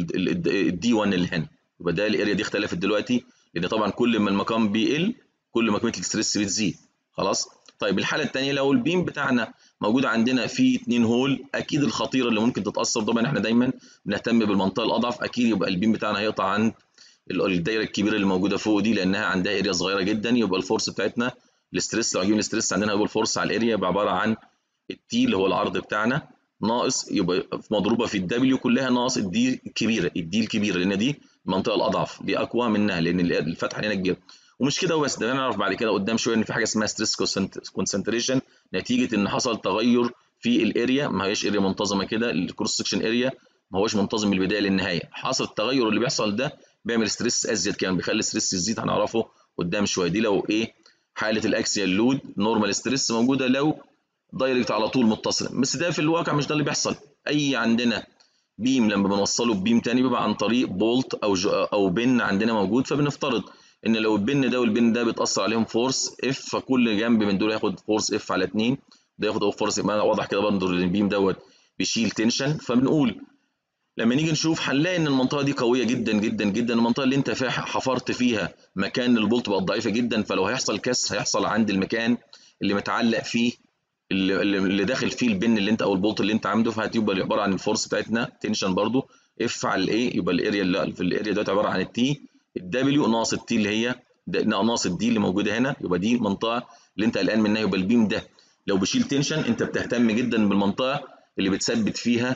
الدي 1 اللي هنا يبقى ده الاريا دي اختلفت دلوقتي لان طبعا كل ما المقام بيقل كل ما قيمه الاستريس بتزيد خلاص طيب الحاله الثانيه لو البيم بتاعنا موجود عندنا فيه اثنين هول اكيد الخطيره اللي ممكن تتاثر طبعا احنا دايما بنهتم بالمنطقه الاضعف اكيد يبقى البيم بتاعنا هيقطع عند الدايره الكبيره اللي موجوده فوق دي لانها عندها اريا صغيره جدا يبقى الفورس بتاعتنا الاستريس لو هجيب الاستريس عندنا هيبقى الفورس على الاريا يبقى عباره عن التي اللي هو العرض بتاعنا ناقص يبقى مضروبه في الدبليو كلها ناقص الدي الكبيره الدي الكبيره لان دي المنطقه الاضعف دي اقوى منها لان الفتحه هنا كبيره ومش كده وبس ده نعرف بعد كده قدام شويه ان في حاجه اسمها ستريس كونسنتريشن نتيجه ان حصل تغير في الاريا ما هيش اريا منتظمه كده الكروس سكشن اريا ما هوش منتظم من البدايه للنهايه حصل التغير اللي بيحصل ده بيعمل ستريس ازيد كمان بيخلي الستريس يزيد هنعرفه قدام شويه دي لو ايه حاله الاكسيال لود نورمال ستريس موجوده لو دايركت على طول متصل بس ده في الواقع مش ده اللي بيحصل اي عندنا بيم لما بنوصله ببيم تاني بيبقى عن طريق بولت او او بن عندنا موجود فبنفترض ان لو البن ده والبن ده بيتاثر عليهم فورس اف فكل جنب من دول ياخد فورس اف على 2 ده ياخد فورس واضح كده برضه ان البيم دوت بيشيل تنشن فبنقول لما نيجي نشوف هنلاقي ان المنطقه دي قويه جدا جدا جدا المنطقه اللي انت فيها حفرت فيها مكان البولت بقت ضعيفه جدا فلو هيحصل كسر هيحصل عند المكان اللي متعلق فيه اللي, اللي داخل فيه البن اللي انت او البولت اللي انت عامله فهتبقى عباره عن الفورس بتاعتنا تنشن برضو اف على الايه يبقى الاريا اللي في الاريا دلوقتي عباره عن التي الدبليو ناقص التي اللي هي ناقص الدي اللي موجوده هنا يبقى دي المنطقه اللي انت قلقان منها يبقى البيم ده لو بيشيل تنشن انت بتهتم جدا بالمنطقه اللي بتثبت فيها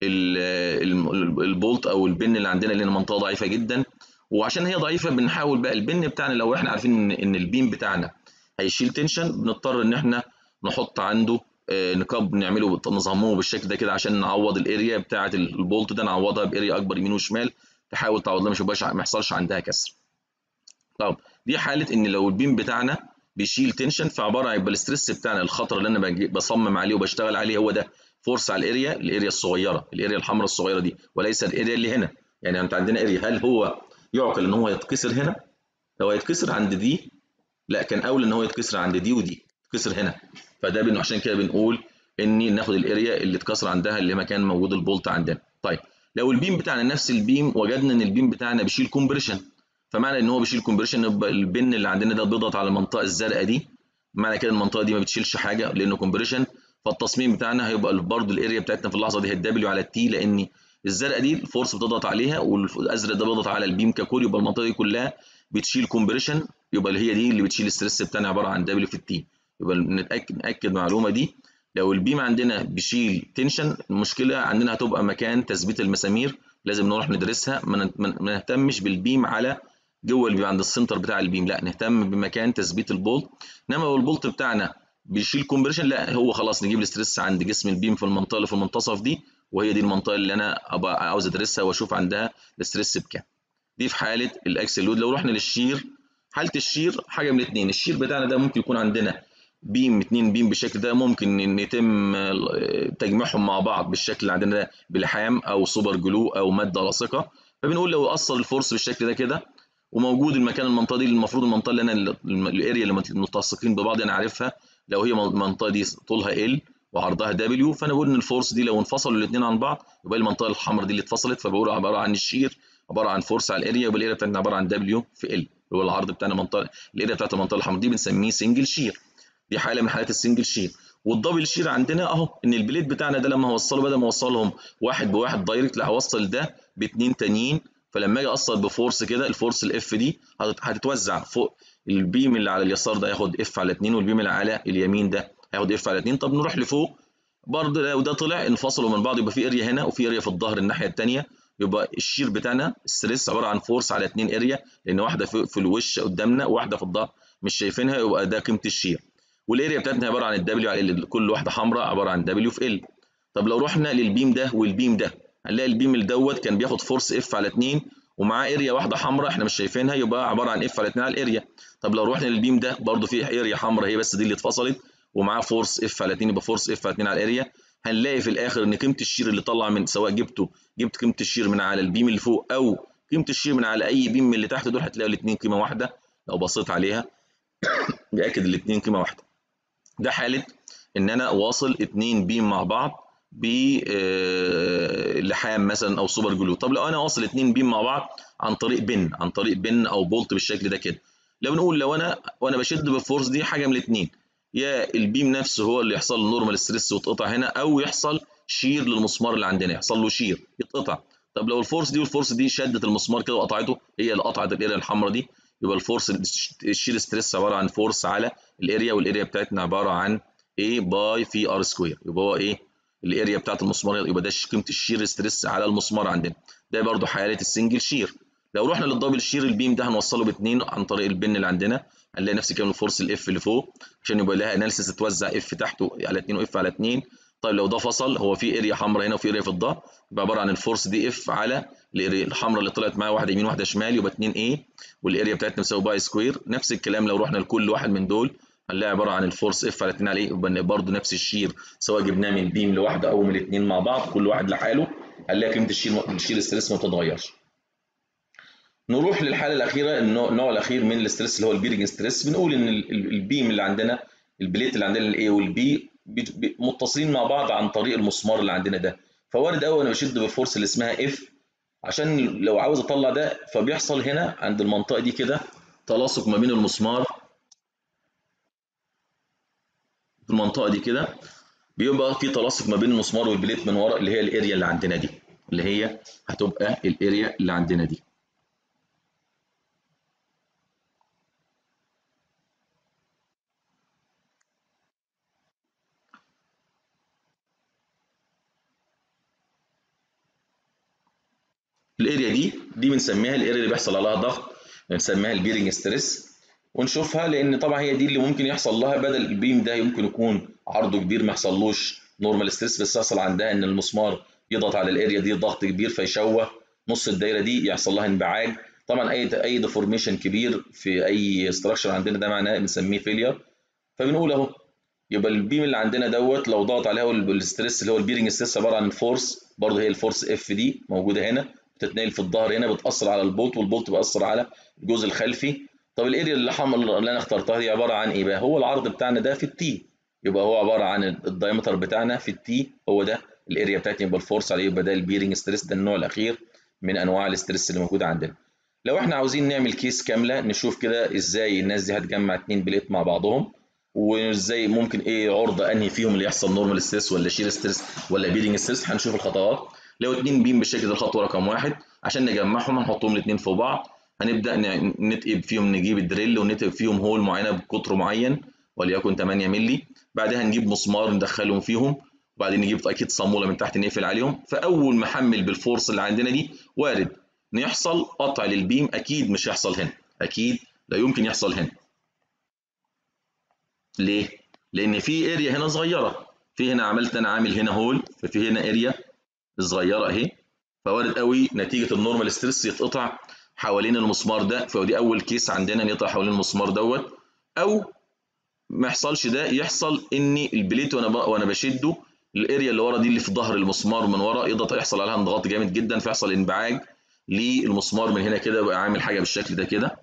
البولت او البن اللي عندنا لان المنطقه ضعيفه جدا وعشان هي ضعيفه بنحاول بقى البن بتاعنا لو احنا عارفين ان البيم بتاعنا هيشيل تنشن بنضطر ان احنا نحط عنده نقاب نعمله نظمه بالشكل ده كده عشان نعوض الاريا بتاعه البولت ده نعوضها باريا اكبر يمين وشمال تحاول تعوض لها مش ما يحصلش عندها كسر. طب دي حاله ان لو البيم بتاعنا بيشيل تنشن فعباره عن يبقى الاستريس بتاعنا الخطر اللي انا بصمم عليه وبشتغل عليه هو ده فورس على الاريا الاريا الصغيره الاريا الحمراء الصغيره دي وليس الاريا اللي هنا يعني انت عندنا اريا هل هو يعقل ان هو يتكسر هنا لو هيتكسر عند دي لا كان اولى ان هو يتكسر عند دي ودي يتكسر هنا فده بن عشان كده بنقول ان ناخد الاريا اللي اتكسر عندها اللي مكان موجود البولت عندنا طيب لو البيم بتاعنا نفس البيم وجدنا ان البيم بتاعنا بيشيل كومبريشن فمعنى ان هو بيشيل كومبريشن يبقى البن اللي عندنا ده بيضغط على المنطقه الزرقاء دي معنى كده المنطقه دي ما بتشيلش حاجه لانه كومبريشن فالتصميم بتاعنا هيبقى برضه الاريا بتاعتنا في اللحظه دي هي الدبليو على التي لان الزرقاء دي الفورس بتضغط عليها والازرق ده بيضغط على البيم ككل يبقى المنطقه دي كلها بتشيل كومبريشن يبقى هي دي اللي بتشيل الستريس بتاعنا عباره عن دبليو في التي يبقى نتاكد ناكد المعلومه دي لو البيم عندنا بيشيل تنشن المشكله عندنا هتبقى مكان تثبيت المسامير لازم نروح ندرسها ما نهتمش بالبيم على جوه البيم عند السنتر بتاع البيم لا نهتم بمكان تثبيت البولت انما لو البولت بتاعنا بيشيل كومبريشن لا هو خلاص نجيب الاستريس عند جسم البيم في المنطقه اللي في المنتصف دي وهي دي المنطقه اللي انا ابقى عاوز ادرسها واشوف عندها الاستريس بكام دي في حاله الاكسل لود لو رحنا للشير حاله الشير حاجه من الاثنين الشير بتاعنا ده ممكن يكون عندنا بيم اتنين بيم بالشكل ده ممكن ان يتم تجميعهم مع بعض بالشكل اللي عندنا ده بلحام او سوبر جلو او ماده لاصقه فبنقول لو اثر الفورس بالشكل ده كده وموجود المكان المنطقه دي المفروض المنطقه اللي انا الاريا اللي متلاصقين ببعض انا عارفها لو هي المنطقه دي طولها ال وعرضها دبليو فانا بقول ان الفورس دي لو انفصلوا الاثنين عن بعض يبقى المنطقه الحمراء دي اللي اتفصلت فبقول عباره عن الشير عباره عن فورس على الاريا يبقى الاريا بتاعتنا عباره عن دبليو في ال هو العرض بتاعنا منطقه الاريا بتاعت المنطقه الحمراء دي بنسميه سنجل شير دي حاله من حالات السنجل شير والدبل شير عندنا اهو ان البليد بتاعنا ده لما هوصله بدل ما اوصلهم واحد بواحد دايركت لا هوصل ده باثنين تانيين فلما اجي اوصل بفورس كده الفورس الاف دي هتتوزع فوق البيم اللي على اليسار ده هياخد اف على 2 والبيم اللي على اليمين ده هياخد اف على 2 طب نروح لفوق برضه لو ده طلع انفصلوا من بعض يبقى في اريا هنا وفي اريا في الظهر الناحيه الثانيه يبقى الشير بتاعنا الستريس عباره عن فورس على 2 اريا لان واحده في, في الوش قدامنا وواحده في الظهر مش شايفينها يبقى ده قيمه الشير والاريا بتاعتنا عباره عن الدبليو على ال كل واحده حمراء عباره عن دبليو في ال طب لو رحنا للبيم ده والبيم ده هنلاقي البيم اللي دوت كان بياخد فورس اف على 2 ومعاه اريا واحده حمراء احنا مش شايفينها يبقى عباره عن اف على 2 على الاريا طب لو رحنا للبيم ده برده في اريا حمراء هي بس دي اللي اتفصلت ومعاه فورس اف على 2 يبقى فورس اف على 2 على الاريا هنلاقي في الاخر ان قيمه الشير اللي طلع من سواء جبته جبت قيمه الشير من على البيم اللي فوق او قيمه الشير من على اي بيم من اللي تحت دول هتلاقوا الاثنين قيمه واحده لو بصيت عليها بياكد الاثنين قيمه واحده ده حاله ان انا واصل اثنين بيم مع بعض بلحام مثلا او سوبر جلو طب لو انا واصل اثنين بيم مع بعض عن طريق بن عن طريق بن او بولت بالشكل ده كده لو نقول لو انا وانا بشد بالفورس دي حاجه من الاثنين يا البيم نفسه هو اللي يحصل له نورمال ستريس ويتقطع هنا او يحصل شير للمسمار اللي عندنا يحصل له شير يتقطع طب لو الفورس دي والفورس دي شدت المسمار كده وقطعته هي اللي قطعت الاريا الحمراء دي يبقى الفورس الشير ستريس عباره عن فورس على الاريا والاريا بتاعتنا عباره عن A باي في ار سكوير يبقى هو ايه الاريا بتاعت المسمار يبقى ده قيمه الشير ستريس على المسمار عندنا ده برده حاله السنجل شير لو رحنا للدبل شير البيم ده هنوصله باثنين عن طريق البن اللي عندنا هنلاقي نفس الكلام الفورس الاف اللي فوق عشان يبقى لها اناليسيس توزع اف تحته على 2 واف على 2 طيب لو ده فصل هو في اريا حمراء هنا وفي اريا في الظهر يبقى عباره عن الفورس دي اف على الاريا الحمراء اللي طلعت معاها واحده يمين واحده شمال يبقى 2 اي والاريا بتاعتنا مساوي باي سكوير نفس الكلام لو رحنا لكل واحد من دول هنلاقي عباره عن الفورس اف على 2 عليه يبقى برضه نفس الشير سواء جبناه من بيم لوحده او من الاثنين مع بعض كل واحد لحاله هنلاقي قيمه الشير الشير ستريس ما بتتغيرش نروح للحاله الاخيره النوع الاخير من الاستريس اللي هو البيرنج ستريس بنقول ان البيم اللي عندنا البليت اللي عندنا الاي والبي متصلين مع بعض عن طريق المسمار اللي عندنا ده فوارد قوي انا بشد بالفورس اللي اسمها اف عشان لو عاوز اطلع ده فبيحصل هنا عند المنطقه دي كده تلاصق ما بين المسمار في المنطقه دي كده بيبقى في تلاصق ما بين المسمار والبليت من ورا اللي هي الاريا اللي عندنا دي اللي هي هتبقى الاريا اللي عندنا دي الاريا دي دي بنسميها الاريا اللي بيحصل عليها ضغط بنسميها البيرنج ستريس ونشوفها لان طبعا هي دي اللي ممكن يحصل لها بدل البيم ده يمكن يكون عرضه كبير ما يحصلوش نورمال ستريس بس يحصل عندها ان المسمار يضغط على الاريا دي ضغط كبير فيشوه نص الدايره دي يحصل لها انبعاج طبعا اي اي ديفورميشن كبير في اي ستراكشر عندنا ده معناه بنسميه فيلير فبنقول اهو يبقى البيم اللي عندنا دوت لو ضغط عليها الستريس اللي هو البيرنج ستريس عباره عن الفورس برضه هي الفورس اف دي موجوده هنا بتتنقل في الظهر هنا بتاثر على البولت والبولت بيأثر على الجزء الخلفي طب الاريا اللي حمل اللي انا اخترتها دي عباره عن ايه بقى هو العرض بتاعنا ده في التي يبقى هو عباره عن الدايمتر بتاعنا في التي هو ده الاريا بتاعتي يبقى الفورس عليه يبقى ده البيرنج ستريس ده النوع الاخير من انواع الاستريس اللي موجوده عندنا لو احنا عاوزين نعمل كيس كامله نشوف كده ازاي الناس دي هتجمع اتنين بليت مع بعضهم وازاي ممكن ايه عرضه انهي فيهم اللي يحصل نورمال ستريس ولا شير ستريس ولا بيرنج ستريس هنشوف الخطوات لو اتنين بيم بالشكل ده الخطوه رقم واحد عشان نجمعهم هنحطهم الاثنين فوق بعض هنبدا نتقب فيهم نجيب الدريل ونتقب فيهم هول معينه بقطر معين وليكن 8 مللي بعدها نجيب مسمار ندخلهم فيهم وبعدين نجيب اكيد صاموله من تحت نقفل عليهم فاول ما احمل بالفورس اللي عندنا دي وارد ان يحصل قطع للبيم اكيد مش هيحصل هنا اكيد لا يمكن يحصل هنا ليه لان في اريا هنا صغيره في هنا عملت انا عامل هنا هول ففي هنا اريا صغيره اهي فوارد قوي نتيجه النورمال ستريس يتقطع حوالين المسمار ده فدي اول كيس عندنا يقطع حوالين المسمار دوت او ما يحصلش ده يحصل ان البليت وانا وانا بشده الاريا اللي ورا دي اللي في ظهر المسمار من ورا يضغط يحصل عليها انضغاط جامد جدا فيحصل انبعاج للمسمار من هنا كده يبقى عامل حاجه بالشكل ده كده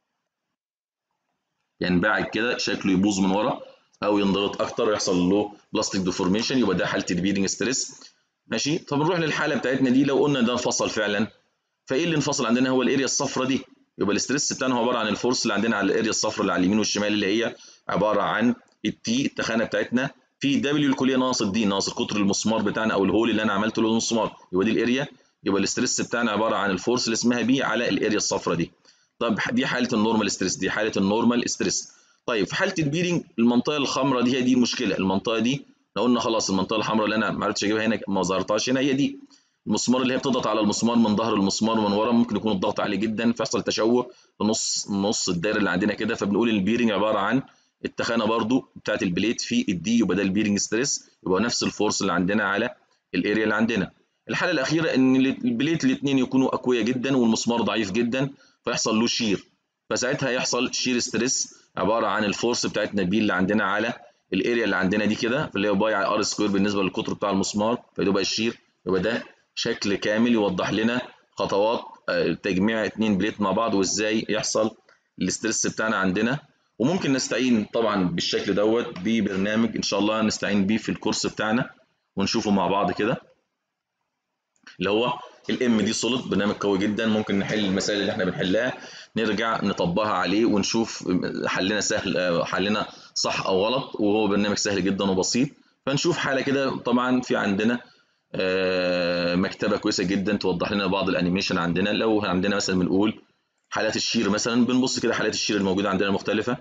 ينبعج كده شكله يبوظ من ورا او ينضغط اكتر ويحصل له بلاستيك ديفورميشن يبقى ده حاله البيرنج ستريس ماشي طب نروح للحاله بتاعتنا دي لو قلنا ده انفصل فعلا فايه اللي انفصل عندنا هو الاريا الصفراء دي يبقى الاستريس بتاعنا هو عباره عن الفورس اللي عندنا على الاريا الصفراء اللي على اليمين والشمال اللي هي عباره عن التي التخانه بتاعتنا في دبليو الكليه ناقص الدي ناقص قطر المسمار بتاعنا او الهول اللي انا عملته للمسمار يبقى دي الاريا يبقى الاستريس بتاعنا عباره عن الفورس اللي اسمها بي على الاريا الصفراء دي طب دي حاله النورمال ستريس دي حاله النورمال ستريس طيب في حاله البيرنج المنطقه الخضراء دي هي دي المشكله المنطقه دي لو قلنا خلاص المنطقه الحمراء اللي انا ما عرفتش اجيبها هنا ما ظهرتهاش هنا هي دي المسمار اللي هي بتضغط على المسمار من ظهر المسمار من ورا ممكن يكون الضغط عالي جدا فيحصل تشوه في نص نص الدايره اللي عندنا كده فبنقول البيرنج عباره عن التخانه برضو بتاعت البليت في الدي يبقى ده البيرنج ستريس يبقى نفس الفورس اللي عندنا على الاريا اللي عندنا الحاله الاخيره ان البليت الاثنين يكونوا اقوياء جدا والمسمار ضعيف جدا فيحصل له شير فساعتها يحصل شير ستريس عباره عن الفورس بتاعتنا بي اللي عندنا على الاريا اللي عندنا دي كده اللي هي باي على ار سكوير بالنسبه للقطر بتاع المسمار فيبقى الشير يبقى ده شكل كامل يوضح لنا خطوات تجميع اتنين بليت مع بعض وازاي يحصل الاسترس بتاعنا عندنا وممكن نستعين طبعا بالشكل دوت ببرنامج ان شاء الله نستعين بيه في الكورس بتاعنا ونشوفه مع بعض كده اللي هو الام دي سوليد برنامج قوي جدا ممكن نحل المسائل اللي احنا بنحلها نرجع نطبقها عليه ونشوف حلنا سهل حلنا صح او غلط وهو برنامج سهل جدا وبسيط فنشوف حاله كده طبعا في عندنا مكتبه كويسه جدا توضح لنا بعض الانيميشن عندنا لو عندنا مثلا بنقول حالات الشير مثلا بنبص كده حالات الشير الموجوده عندنا مختلفه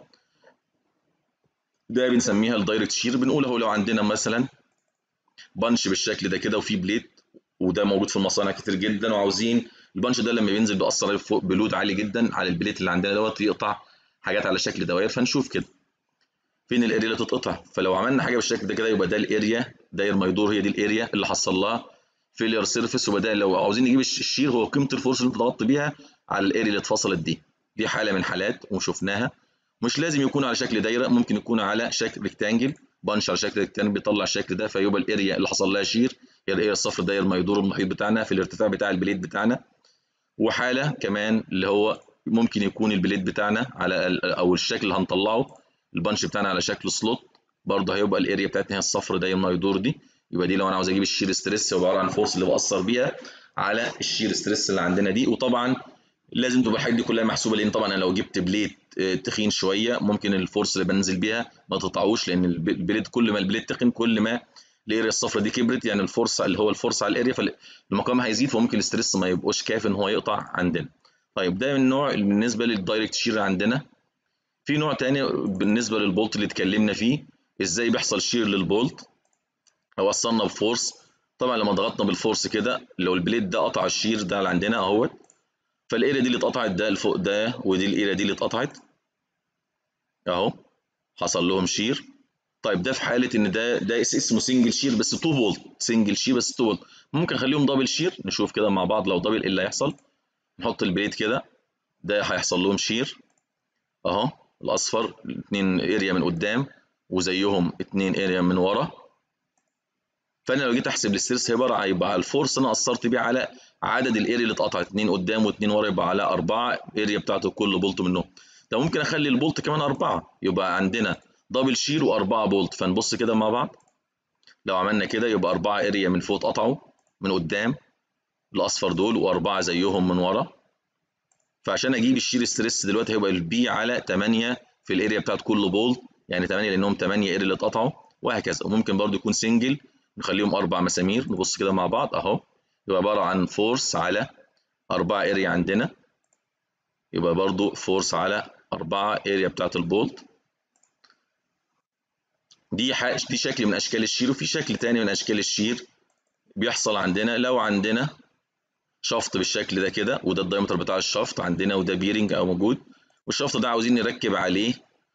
ده بنسميها الدايركت شير بنقول اهو لو عندنا مثلا بنش بالشكل ده كده وفي بليت وده موجود في المصانع كتير جدا وعاوزين البنش ده لما بينزل بيأثر فوق بلود عالي جدا على البليت اللي عندنا دوت يقطع حاجات على شكل دوائر فنشوف كده فين الاريا اللي تتقطع فلو عملنا حاجه بالشكل ده كده يبقى ده الاريا داير ما يدور هي دي الاريا اللي حصل لها فيلير سيرفيس وبدا لو عاوزين نجيب الشير هو قيمه الفورس اللي انت ضغطت بيها على الاريا اللي اتفصلت دي دي حاله من حالات وشفناها مش لازم يكون على شكل دايره ممكن يكون على شكل ريكتانجل بنش على شكل ريكتانجل بيطلع الشكل ده فيبقى الاريا اللي حصل لها شير هي الاريا الصفر داير ما يدور المحيط بتاعنا في الارتفاع بتاع البليت بتاعنا وحاله كمان اللي هو ممكن يكون البليت بتاعنا على او الشكل اللي هنطلعه البنش بتاعنا على شكل سلوت برضه هيبقى الاريا بتاعتنا هي الصفر داير ما يدور دي يبقى دي لو انا عاوز اجيب الشير ستريس هو عباره عن الفورس اللي باثر بيها على الشير ستريس اللي عندنا دي وطبعا لازم تبقى الحاجات دي كلها محسوبه لان طبعا انا لو جبت بليت تخين شويه ممكن الفورس اللي بنزل بيها ما تقطعوش لان البليت كل ما البليت تخن كل ما الاريا الصفراء دي كبرت يعني الفورس اللي هو الفورس على الاريا فالمقام هيزيد فممكن الاستريس ما يبقوش كافي ان هو يقطع عندنا طيب ده من نوع بالنسبه للدايركت شير عندنا في نوع تاني بالنسبه للبولت اللي اتكلمنا فيه ازاي بيحصل شير للبولت لو وصلنا بفورس طبعا لما ضغطنا بالفورس كده لو البليت ده قطع الشير ده اللي عندنا اهوت فالاريا دي اللي اتقطعت ده لفوق ده ودي الاريا دي اللي اتقطعت اهو حصل لهم شير طيب ده في حاله ان ده ده اسمه سنجل شير بس 2 فولت سنجل شير بس 2 فولت ممكن اخليهم دبل شير نشوف كده مع بعض لو دبل ايه اللي هيحصل نحط البليت كده ده هيحصل لهم شير اهو الاصفر اتنين اريا من قدام وزيهم اتنين اريا من ورا فانا لو جيت احسب الاسترس هيبر هيبقى الفورس انا اثرت بيه على عدد الاريا اللي اتقطعت اتنين قدام واتنين ورا يبقى على اربعه اريا بتاعته كل بولت منهم ده ممكن اخلي البولت كمان اربعه يبقى عندنا دبل شير واربعه بولت فنبص كده مع بعض لو عملنا كده يبقى اربعه اريا من فوق اتقطعوا من قدام الاصفر دول واربعه زيهم من ورا فعشان اجيب الشير ستريس دلوقتي هيبقى البي على 8 في الاريا بتاعت كل بولت يعني 8 لانهم 8 اريا اللي اتقطعوا وهكذا وممكن برضو يكون سنجل نخليهم اربع مسامير نبص كده مع بعض اهو يبقى عباره عن فورس على اربعه اريا عندنا يبقى برضو فورس على اربعه اريا بتاعت البولت دي دي شكل من اشكال الشير وفي شكل تاني من اشكال الشير بيحصل عندنا لو عندنا شفط بالشكل ده كده وده الدايمتر بتاع الشفط عندنا وده بيرنج او موجود والشفط ده عاوزين نركب عليه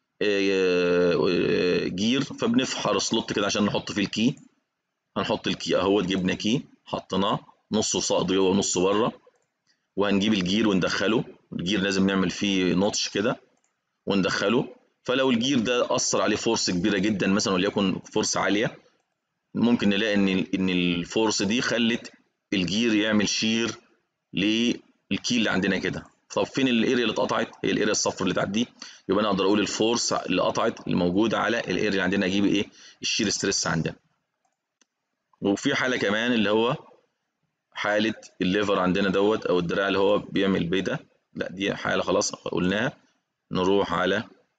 جير فبنفحر سلوت كده عشان نحط فيه الكي هنحط الكي اهوت جبنا كي حطيناه نصه صاق جوه ونصه بره وهنجيب الجير وندخله الجير لازم نعمل فيه نوتش كده وندخله فلو الجير ده اثر عليه فورس كبيره جدا مثلا وليكن فورس عاليه ممكن نلاقي ان ان الفورس دي خلت الجير يعمل شير للكي اللي عندنا كده طب فين الاريا اللي اتقطعت هي الاريا الصفر اللي تعدي يبقى انا اقدر اقول الفورس اللي قطعت اللي موجوده على الاريا اللي عندنا اجيب ايه الشير ستريس عندنا وفي حاله كمان اللي هو حاله الليفر عندنا دوت او الدراع اللي هو بيعمل بيدا لا دي حاله خلاص قلناها نروح على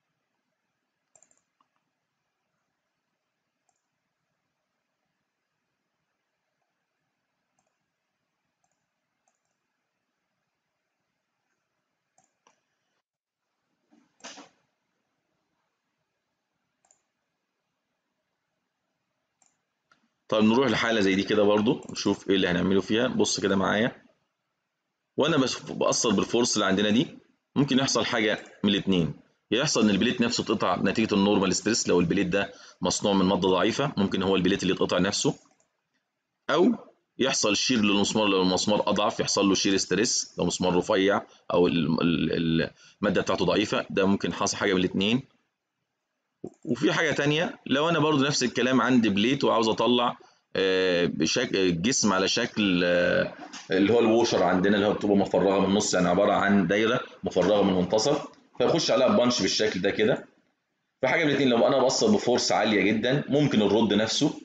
طيب نروح لحاله زي دي كده برضو نشوف ايه اللي هنعمله فيها بص كده معايا وانا باثر بالفورس اللي عندنا دي ممكن يحصل حاجه من الاثنين يحصل ان البليت نفسه تقطع نتيجه النورمال ستريس لو البليت ده مصنوع من ماده ضعيفه ممكن هو البليت اللي يتقطع نفسه او يحصل شير للمسمار لو المسمار اضعف يحصل له شير ستريس لو مسمار رفيع او الماده بتاعته ضعيفه ده ممكن حصل حاجه من الاثنين وفي حاجه تانية لو انا برضو نفس الكلام عندي بليت وعاوز اطلع بشكل جسم على شكل اللي هو الووشر عندنا اللي هو بتبقى مفرغه من النص يعني عباره عن دايره مفرغه من المنتصف فيخش عليها بانش بالشكل ده كده فحاجه من الاثنين لو انا بوصل بفورس عاليه جدا ممكن الرد نفسه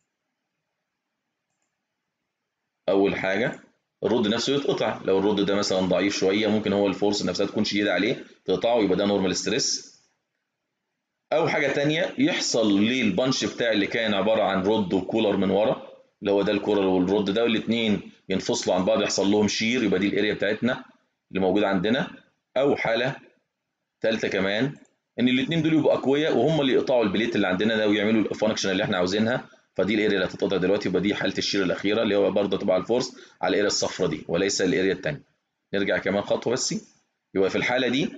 اول حاجه الرد نفسه يتقطع لو الرد ده مثلا ضعيف شويه ممكن هو الفورس نفسها تكون شديده عليه تقطعه يبقى ده نورمال ستريس او حاجه تانية يحصل للبنش بتاعي اللي كان عباره عن رد وكولر من ورا اللي هو ده الكولر والرد ده والاثنين ينفصلوا عن بعض يحصل لهم شير يبقى دي الاريا بتاعتنا اللي موجوده عندنا او حاله ثالثه كمان ان الاثنين دول يبقوا اقوياء وهم اللي يقطعوا البليت اللي عندنا ده ويعملوا الفانكشن اللي احنا عاوزينها فدي الاريا اللي هتتقطع دلوقتي يبقى دي حاله الشير الاخيره اللي هو برضه تبع الفورس على الاريا الصفراء دي وليس الاريا الثانيه نرجع كمان خطوه بس يبقى في الحاله دي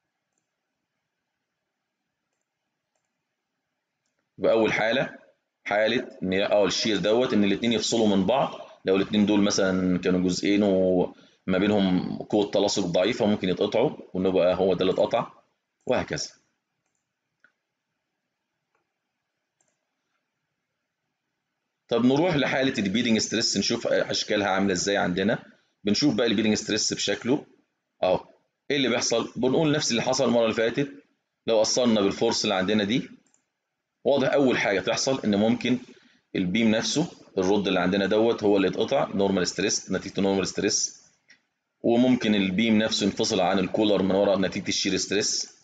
يبقى اول حاله حاله ان اه الشير دوت ان الاثنين يفصلوا من بعض لو الاثنين دول مثلا كانوا جزئين وما بينهم قوه تلاصق ضعيفه ممكن يتقطعوا ونبقى هو ده اللي اتقطع وهكذا طب نروح لحاله البيدنج ستريس نشوف اشكالها عامله ازاي عندنا بنشوف بقى البيدنج ستريس بشكله اهو ايه اللي بيحصل بنقول نفس اللي حصل المره اللي فاتت لو اثرنا بالفورس اللي عندنا دي واضح اول حاجه تحصل ان ممكن البيم نفسه الرد اللي عندنا دوت هو اللي يتقطع نورمال ستريس نتيجه نورمال ستريس وممكن البيم نفسه ينفصل عن الكولر من ورا نتيجه الشير ستريس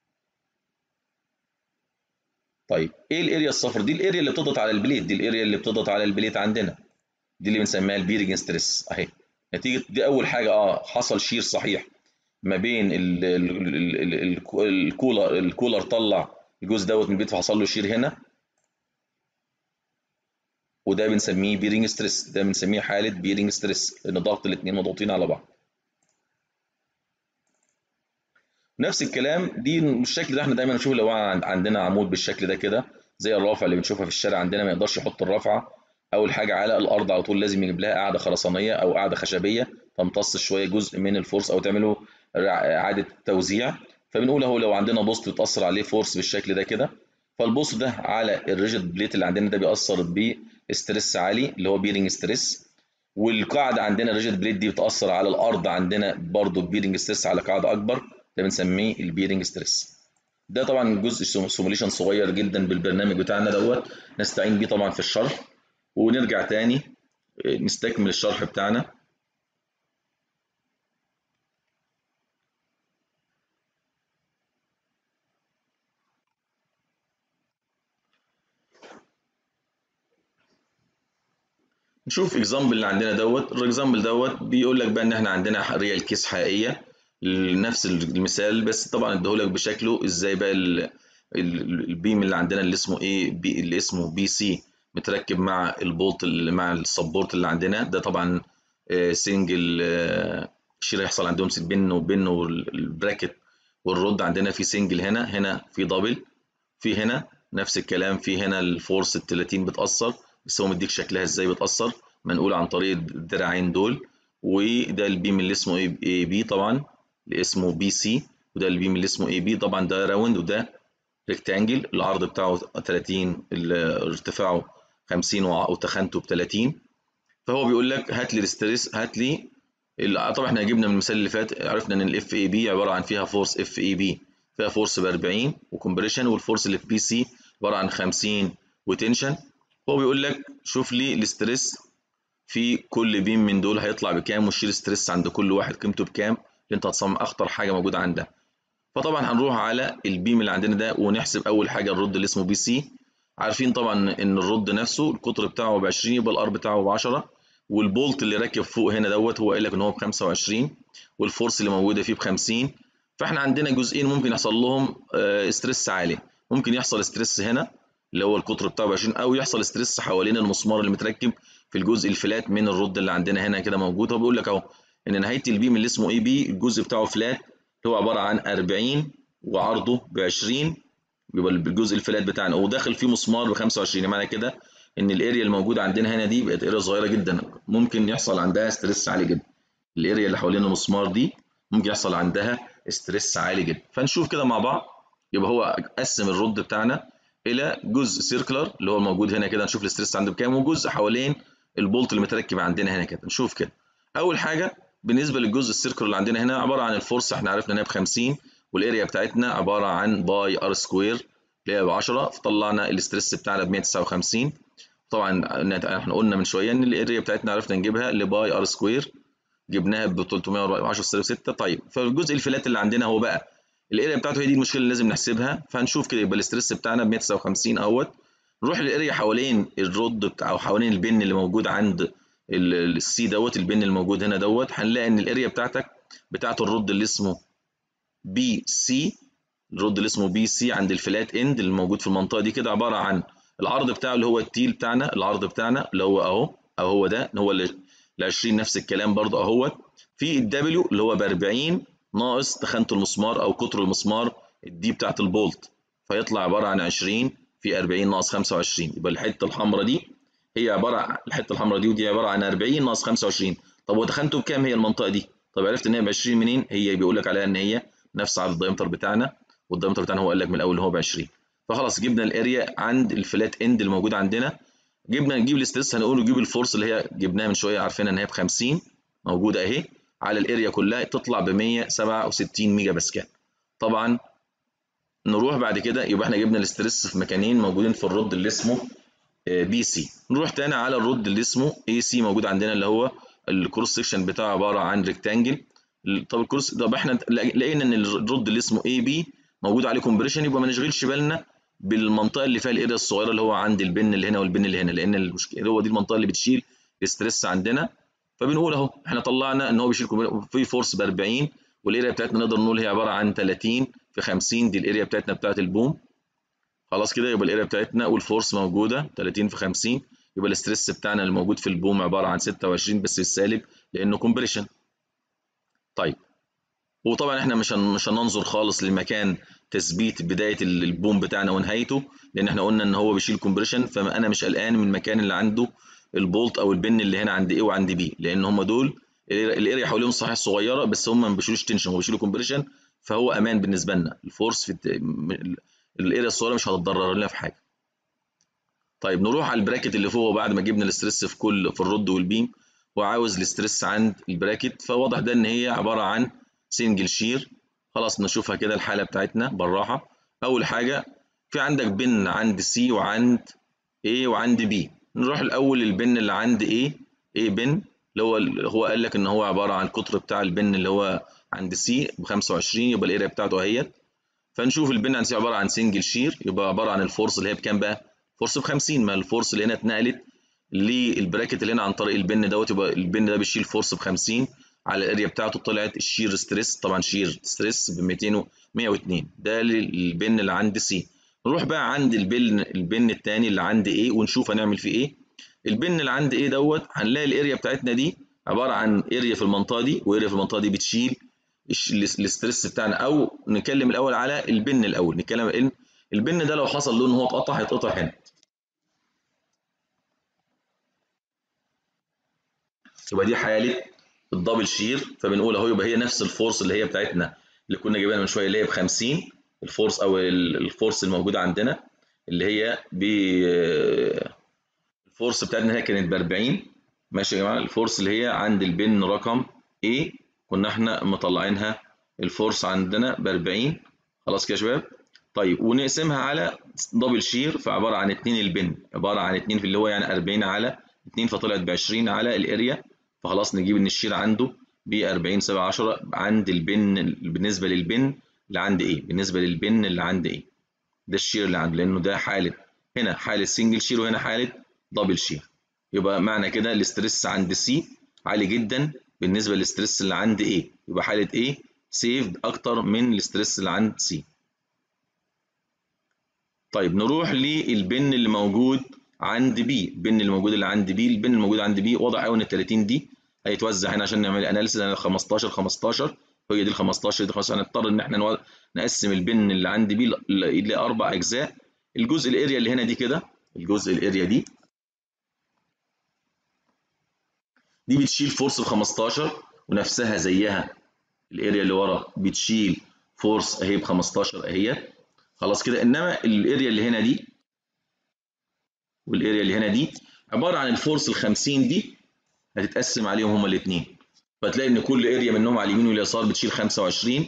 طيب ايه الاريا الصفر دي الاريا اللي بتضغط على البليت دي الاريا اللي بتضغط على البليت عندنا دي اللي بنسميها البيرنج ستريس اهي نتيجه دي اول حاجه اه حصل شير صحيح ما بين ال ال ال ال الكولر الكولر طلع الجزء دوت من البيت فحصل له شير هنا وده بنسميه بيرنج ستريس ده بنسميه حاله بيرنج ستريس لان ضغط الاثنين مضغوطين على بعض نفس الكلام دي الشكل ده احنا دايما نشوف لو عندنا عمود بالشكل ده كده زي الرافعه اللي بنشوفها في الشارع عندنا ما يقدرش يحط الرافعه اول حاجه على الارض على طول لازم يجيب لها قاعده خرسانيه او قاعده خشبيه تمتص شويه جزء من الفورس او تعمله اعاده توزيع فبنقول اهو لو عندنا بوست بتاثر عليه فورس بالشكل ده كده فالبوست ده على الريجيد بليت اللي عندنا ده بيأثر بستريس عالي اللي هو بيرنج ستريس والقاعده عندنا الريجيد بليت دي بتأثر على الارض عندنا برضو بيرنج ستريس على قاعده اكبر ده بنسميه البيرنج ستريس ده طبعا جزء سيموليشن صغير جدا بالبرنامج بتاعنا دوت نستعين بيه طبعا في الشرح ونرجع تاني نستكمل الشرح بتاعنا نشوف اكزامبل اللي عندنا دوت الاكزامبل دوت بيقول لك بقى ان احنا عندنا ريال كيس حقيقيه نفس المثال بس طبعا اديهولك بشكله ازاي بقى البيم اللي عندنا اللي اسمه ايه بي اللي اسمه بي سي متركب مع البولت اللي مع السبورت اللي عندنا ده طبعا سنجل شير هيحصل عندهم بين وبين والبراكت والرد عندنا في سنجل هنا هنا في دبل في هنا نفس الكلام في هنا الفورس ال 30 بتأثر بس هو مديك شكلها ازاي بتأثر منقول عن طريق الدراعين دول وده البيم اللي اسمه اي بي طبعا اللي اسمه بي سي وده البيم اللي اسمه اي بي طبعا ده راوند وده ريكتانجل العرض بتاعه 30 ارتفاعه 50 وتخنته ب 30 فهو بيقول لك هات لي الستريس هات لي طبعا احنا جبنا من المثال اللي فات عرفنا ان الاف اي بي عباره عن فيها فورس اف اي بي فيها فورس ب 40 وكمبريشن والفورس اللي في بي سي عباره عن 50 وتنشن هو بيقول لك شوف لي الاستريس في كل بيم من دول هيطلع بكام والشير ستريس عند كل واحد قيمته بكام اللي انت هتصمم اخطر حاجه موجوده عندها فطبعا هنروح على البيم اللي عندنا ده ونحسب اول حاجه الرد اللي اسمه بي سي عارفين طبعا ان الرد نفسه القطر بتاعه ب 20 يبقى الار بتاعه ب 10 والبولت اللي راكب فوق هنا دوت هو قايل لك ان هو ب 25 والفورس اللي موجوده فيه ب 50 فاحنا عندنا جزئين ممكن يحصل لهم ستريس عالي ممكن يحصل ستريس هنا اللي هو القطر بتاعه ب 20 او يحصل ستريس حوالين المسمار اللي متركب في الجزء الفلات من الرد اللي عندنا هنا كده موجود هو بيقول لك اهو ان نهايه البيم اللي اسمه اي بي الجزء بتاعه فلات هو عباره عن 40 وعرضه ب 20 يبقى الجزء الفلات بتاعنا وداخل فيه مسمار ب 25 معنى كده ان الاريا الموجوده عندنا هنا دي بقت اريا صغيره جدا ممكن يحصل عندها ستريس عالي جدا الاريا اللي حوالين المسمار دي ممكن يحصل عندها ستريس عالي جدا فنشوف كده مع بعض يبقى هو قسم الرد بتاعنا الى جزء سيركلر اللي هو موجود هنا كده نشوف الستريس عنده بكام وجزء حوالين البولت اللي متركب عندنا هنا كده نشوف كده اول حاجه بالنسبه للجزء السيركلر اللي عندنا هنا عباره عن الفورس احنا عرفنا ان هي ب 50 والاريا بتاعتنا عباره عن باي ار سكوير اللي هي ب 10 فطلعنا الاستريس بتاعنا ب 159 طبعا احنا قلنا من شويه ان الاريا بتاعتنا عرفنا نجيبها لباي ار سكوير جبناها ب 310 سالب 6 طيب فالجزء الفلات اللي عندنا هو بقى الاريا بتاعته هي دي المشكله اللي لازم نحسبها فهنشوف كده يبقى الاستريس بتاعنا ب 159 اهوت نروح للاريا حوالين الرد او حوالين البن اللي موجود عند السي دوت البن الموجود هنا دوت هنلاقي ان الاريا بتاعتك بتاعت الرد اللي اسمه بي سي الرد اللي اسمه بي سي عند الفلات اند اللي موجود في المنطقه دي كده عباره عن العرض بتاعه اللي هو التيل بتاعنا العرض بتاعنا اللي هو اهو او هو ده هو ال 20 نفس الكلام برضه اهوت في الدبليو اللي هو ب 40 ناقص تخانه المسمار او قطر المسمار الدي بتاعت البولت فيطلع عباره عن 20 في 40 ناقص 25 يبقى الحته الحمراء دي هي عباره عن الحته الحمراء دي ودي عباره عن 40 ناقص 25 طب وتخانته بكام هي المنطقه دي طب عرفت ان هي ب 20 منين هي بيقول لك عليها ان هي نفس عدد الدايمتر بتاعنا والدايمتر بتاعنا هو قال لك من الاول ان هو ب 20 فخلاص جبنا الاريا عند الفلات اند اللي موجود عندنا جبنا نجيب الاستريس هنقول نجيب الفورس اللي هي جبناها من شويه عارفين ان هي ب 50 موجوده اهي على الاريا كلها تطلع ب 167 ميجا باسكال طبعا نروح بعد كده يبقى احنا جبنا الاستريس في مكانين موجودين في الرد اللي اسمه بي سي نروح تاني على الرد اللي اسمه اي سي موجود عندنا اللي هو الكروس سكشن بتاعه عباره عن ريكتانجل طب الكروس طب احنا لقينا ان الرد اللي اسمه اي بي موجود عليه كومبريشن يبقى ما نشغلش بالنا بالمنطقه اللي فيها الاريا الصغيره اللي هو عند البن اللي هنا والبن اللي هنا لان المشكله هو دي المنطقه اللي بتشيل الاستريس عندنا فبنقول اهو احنا طلعنا ان هو بيشيل في فورس ب 40 والاريا بتاعتنا نقدر نقول هي عباره عن 30 في 50 دي الاريا بتاعتنا بتاعت البوم خلاص كده يبقى الاريا بتاعتنا والفورس موجوده 30 في 50 يبقى الاستريس بتاعنا اللي موجود في البوم عباره عن 26 بس بالسالب لانه كومبريشن طيب وطبعا احنا مش مش هننظر خالص لمكان تثبيت بدايه البوم بتاعنا ونهايته لان احنا قلنا ان هو بيشيل كومبريشن فانا مش قلقان من المكان اللي عنده البولت او البن اللي هنا عند ايه وعند بي لان هم دول الاريا حواليهم صحيح صغيره بس هم ما بيشيلوش تنشن وبيشيلوا كومبريشن فهو امان بالنسبه لنا الفورس في الاريا الصغيره مش هتضرر لنا في حاجه طيب نروح على البراكت اللي فوق بعد ما جبنا الاسترس في كل في الرد والبيم وعاوز الاسترس عند البراكت فواضح ده ان هي عباره عن سنجل شير خلاص نشوفها كده الحاله بتاعتنا بالراحه اول حاجه في عندك بن عند سي وعند A وعند B نروح الاول للبن اللي عند A A بن اللي هو هو قال لك ان هو عباره عن القطر بتاع البن اللي هو عند سي ب 25 يبقى الاريا بتاعته اهيت فنشوف البن عند سي عباره عن سنجل شير يبقى عباره عن الفورس اللي هي بكام بقى؟ فورس ب 50 ما الفورس اللي هنا اتنقلت للبراكت اللي هنا عن طريق البن دوت يبقى البن ده بيشيل فورس ب 50 على الاريا بتاعته طلعت الشير ستريس طبعا شير ستريس ب 200 102 ده البن اللي عند سي نروح بقى عند البن البن الثاني اللي عند ايه ونشوف هنعمل فيه ايه البن اللي عند ايه دوت هنلاقي الاريا بتاعتنا دي عباره عن اريا في المنطقه دي واريا في المنطقه دي بتشيل الاسترس بتاعنا او نتكلم الاول على البن الاول نتكلم ان البن ده لو حصل له ان هو اتقطع هيتقطع هنا يبقى دي حاله الدبل شير فبنقول اهو يبقى هي نفس الفورس اللي هي بتاعتنا اللي كنا جايبينها من شويه اللي هي ب 50 الفورس او الفورس الموجوده عندنا اللي هي ب الفورس بتاعتنا هي كانت ب 40 ماشي يا جماعه الفورس اللي هي عند البن رقم A كنا احنا مطلعينها الفورس عندنا ب 40 خلاص كده يا شباب طيب ونقسمها على دبل شير فعباره عن 2 البن عباره عن 2 في اللي هو يعني 40 على 2 فطلعت ب 20 على الاريا فخلاص نجيب ان الشير عنده ب 40 7 10 عند البن بالنسبه للبن اللي عند ايه بالنسبه للبن اللي عند ايه ده الشير اللي عنده لانه ده حاله هنا حاله سنجل شير وهنا حاله دبل شير يبقى معنى كده الاسترس عند سي عالي جدا بالنسبه للاسترس اللي عند ايه يبقى حاله ايه سيفد اكتر من الاسترس اللي عند سي طيب نروح للبن اللي موجود عند بي البن اللي موجود اللي عند بي البن الموجود عند بي واضح قوي ان ال 30 دي هيتوزع هنا عشان نعمل اناليسيس 15 15 هي دي ال 15 دي 15 هنضطر ان احنا نقسم البن اللي عند بي لاربع اجزاء الجزء الاريا اللي هنا دي كده الجزء الاريا دي دي بتشيل فورس ب 15 ونفسها زيها الاريا اللي ورا بتشيل فورس اهي ب 15 اهي خلاص كده انما الاريا اللي هنا دي والاريا اللي هنا دي عباره عن الفورس ال 50 دي هتتقسم عليهم هما الاثنين فتلاقي ان كل اريا منهم على اليمين واليسار بتشيل 25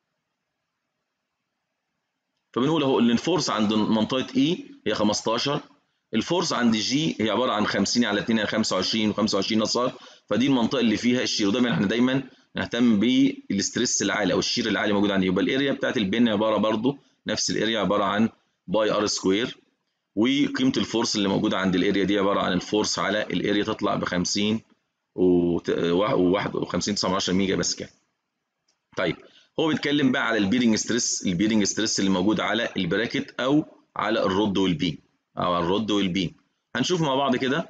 فبنقول اهو ان الفورس عند منطقه اي هي 15 الفورس عند جي هي عباره عن 50 على 2 يعني 25 و25 يسار فدي المنطقه اللي فيها الشير ودايما احنا دايما نهتم بالاستريس العالي او الشير العالي موجود عندي يبقى الاريا بتاعت البن عباره برضو نفس الاريا عباره عن باي ار سكوير وقيمه الفورس اللي موجوده عند الاريا دي عباره عن الفورس على الاريا تطلع ب 50 و51 19 ميجا باسكال طيب هو بيتكلم بقى على البيرنج ستريس البيرنج ستريس اللي موجود على البراكت او على الرد والبيم او على الرد والبيم هنشوف مع بعض كده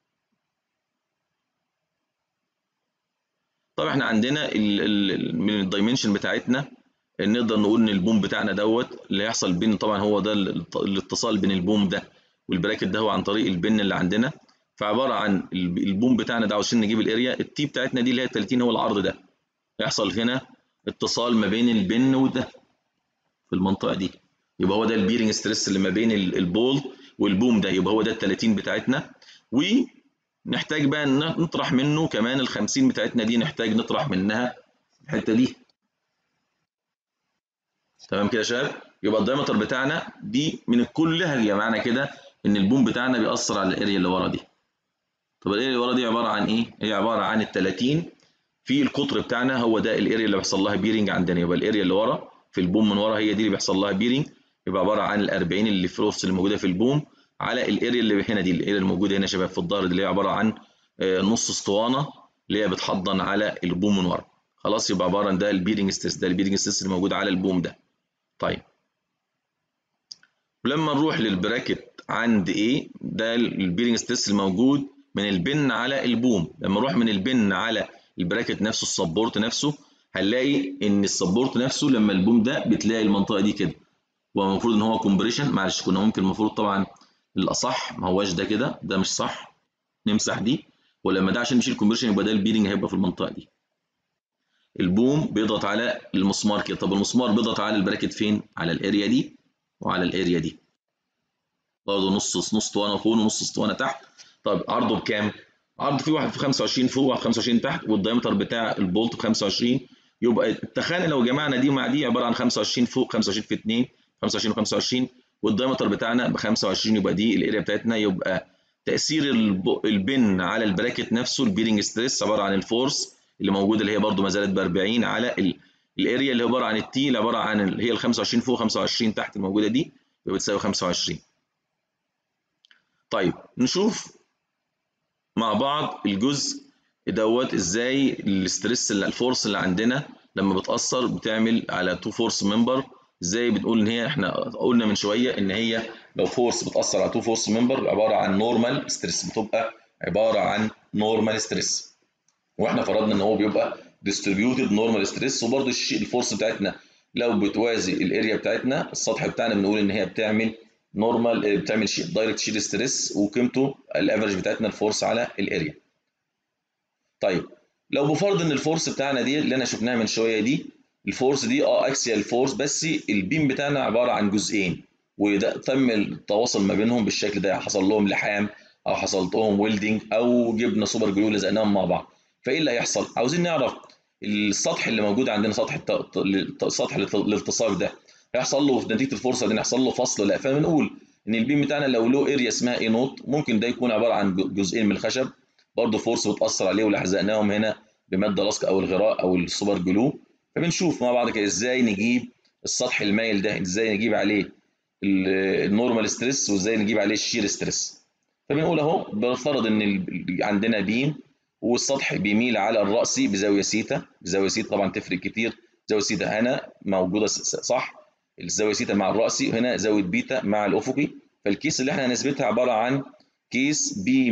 طب احنا عندنا ال ال من الدايمنشن بتاعتنا نقدر نقول ان البوم بتاعنا دوت اللي هيحصل بين طبعا هو ده الاتصال بين البوم ده والبراكت ده هو عن طريق البن اللي عندنا فعباره عن البوم بتاعنا ده عشان نجيب الاريا التي بتاعتنا دي اللي هي 30 هو العرض ده يحصل هنا اتصال ما بين البن وده في المنطقه دي يبقى هو ده البيرنج ستريس اللي ما بين البول والبوم ده يبقى هو ده ال 30 بتاعتنا ونحتاج بقى نطرح منه كمان ال 50 بتاعتنا دي نحتاج نطرح منها الحته دي تمام كده يا شباب يبقى الدايمتر بتاعنا دي من كلها هي معنى كده ان البوم بتاعنا بيأثر على الاريا اللي ورا دي طب الاريا اللي ورا دي عباره عن ايه هي عباره عن ال 30 في القطر بتاعنا هو ده الاريا اللي بيحصل لها بيرنج عندنا يبقى الاريا اللي ورا في البوم من ورا هي دي اللي بيحصل لها بيرنج يبقى عباره عن ال 40 اللي في الوسط اللي موجوده في البوم على الاريا اللي هنا دي الاريا الموجوده هنا يا شباب في الظهر دي اللي هي عباره عن نص اسطوانه اللي هي بتحضن على البوم من ورا خلاص يبقى عباره عن ده البيرنج ستريس ده البيرنج ستريس اللي موجود على البوم ده طيب ولما نروح للبراكت عند ايه ده البيرنج ستريس الموجود من البن على البوم لما نروح من البن على البراكت نفسه السبورت نفسه هنلاقي ان السبورت نفسه لما البوم ده بتلاقي المنطقه دي كده هو المفروض ان هو كومبريشن معلش كنا ممكن المفروض طبعا الاصح ما هواش ده كده ده مش صح نمسح دي ولما ده عشان نشيل كومبريشن يبقى ده البيرنج هيبقى في المنطقه دي البوم بيضغط على المسمار كده طب المسمار بيضغط على البراكت فين على الاريا دي وعلى الاريا دي برضه نص نص اسطوانه فوق ونص اسطوانه تحت طب عرضه بكام عرض في واحد في 25 فوق وواحد في 25 تحت والدايمتر بتاع البولت ب 25 يبقى التخانه لو جمعنا دي مع دي عباره عن 25 فوق 25 في 2 25 و25 والدايمتر بتاعنا ب 25 يبقى دي الاريا بتاعتنا يبقى تاثير البن على البراكت نفسه البيرنج ستريس عباره عن الفورس اللي موجوده اللي هي برده ما زالت ب 40 على الاريا اللي عباره عن التي اللي عباره عن اللي هي ال 25 فوق 25 تحت الموجوده دي يبقى بتساوي 25 طيب نشوف مع بعض الجزء دوت ازاي الاسترس اللي الفورس اللي عندنا لما بتاثر بتعمل على تو فورس ممبر ازاي بنقول ان هي احنا قلنا من شويه ان هي لو فورس بتاثر على تو فورس ممبر عباره عن نورمال ستريس بتبقى عباره عن نورمال ستريس واحنا فرضنا ان هو بيبقى ديستريبيوتد نورمال ستريس وبرده الفورس بتاعتنا لو بتوازي الاريا بتاعتنا السطح بتاعنا بنقول ان هي بتعمل نورمال بتعمل شيء دايركت شير ستريس وقيمته الافرج بتاعتنا الفورس على الاريا طيب لو بفرض ان الفورس بتاعنا دي اللي انا شفناها من شويه دي الفورس دي اه اكسيال فورس بس البيم بتاعنا عباره عن جزئين وده تم التواصل ما بينهم بالشكل ده حصل لهم لحام او حصلت لهم ويلدنج او جبنا سوبر جلو لزقناهم مع بعض فايه اللي هيحصل عاوزين نعرف السطح اللي موجود عندنا سطح سطح الالتصاق ده هيحصل له نتيجه الفرصه دي هيحصل له فصل لا فبنقول ان البيم بتاعنا لو له اريا اسمها اي نوت ممكن ده يكون عباره عن جزئين من الخشب برضه فورس بتاثر عليه ولحزقناهم هنا بماده لاصقه او الغراء او السوبر جلو فبنشوف مع بعض كده ازاي نجيب السطح المايل ده ازاي نجيب عليه النورمال ستريس وازاي نجيب عليه الشير ستريس فبنقول اهو بنفترض ان عندنا بيم والسطح بيميل على الرأسي بزاويه سيتا بزاويه سيتا طبعا تفرق كتير زاويه سيتا هنا موجوده صح الزاويه سيتا مع الرأسي هنا زاويه بيتا مع الافقي فالكيس اللي احنا هنثبتها عباره عن كيس بي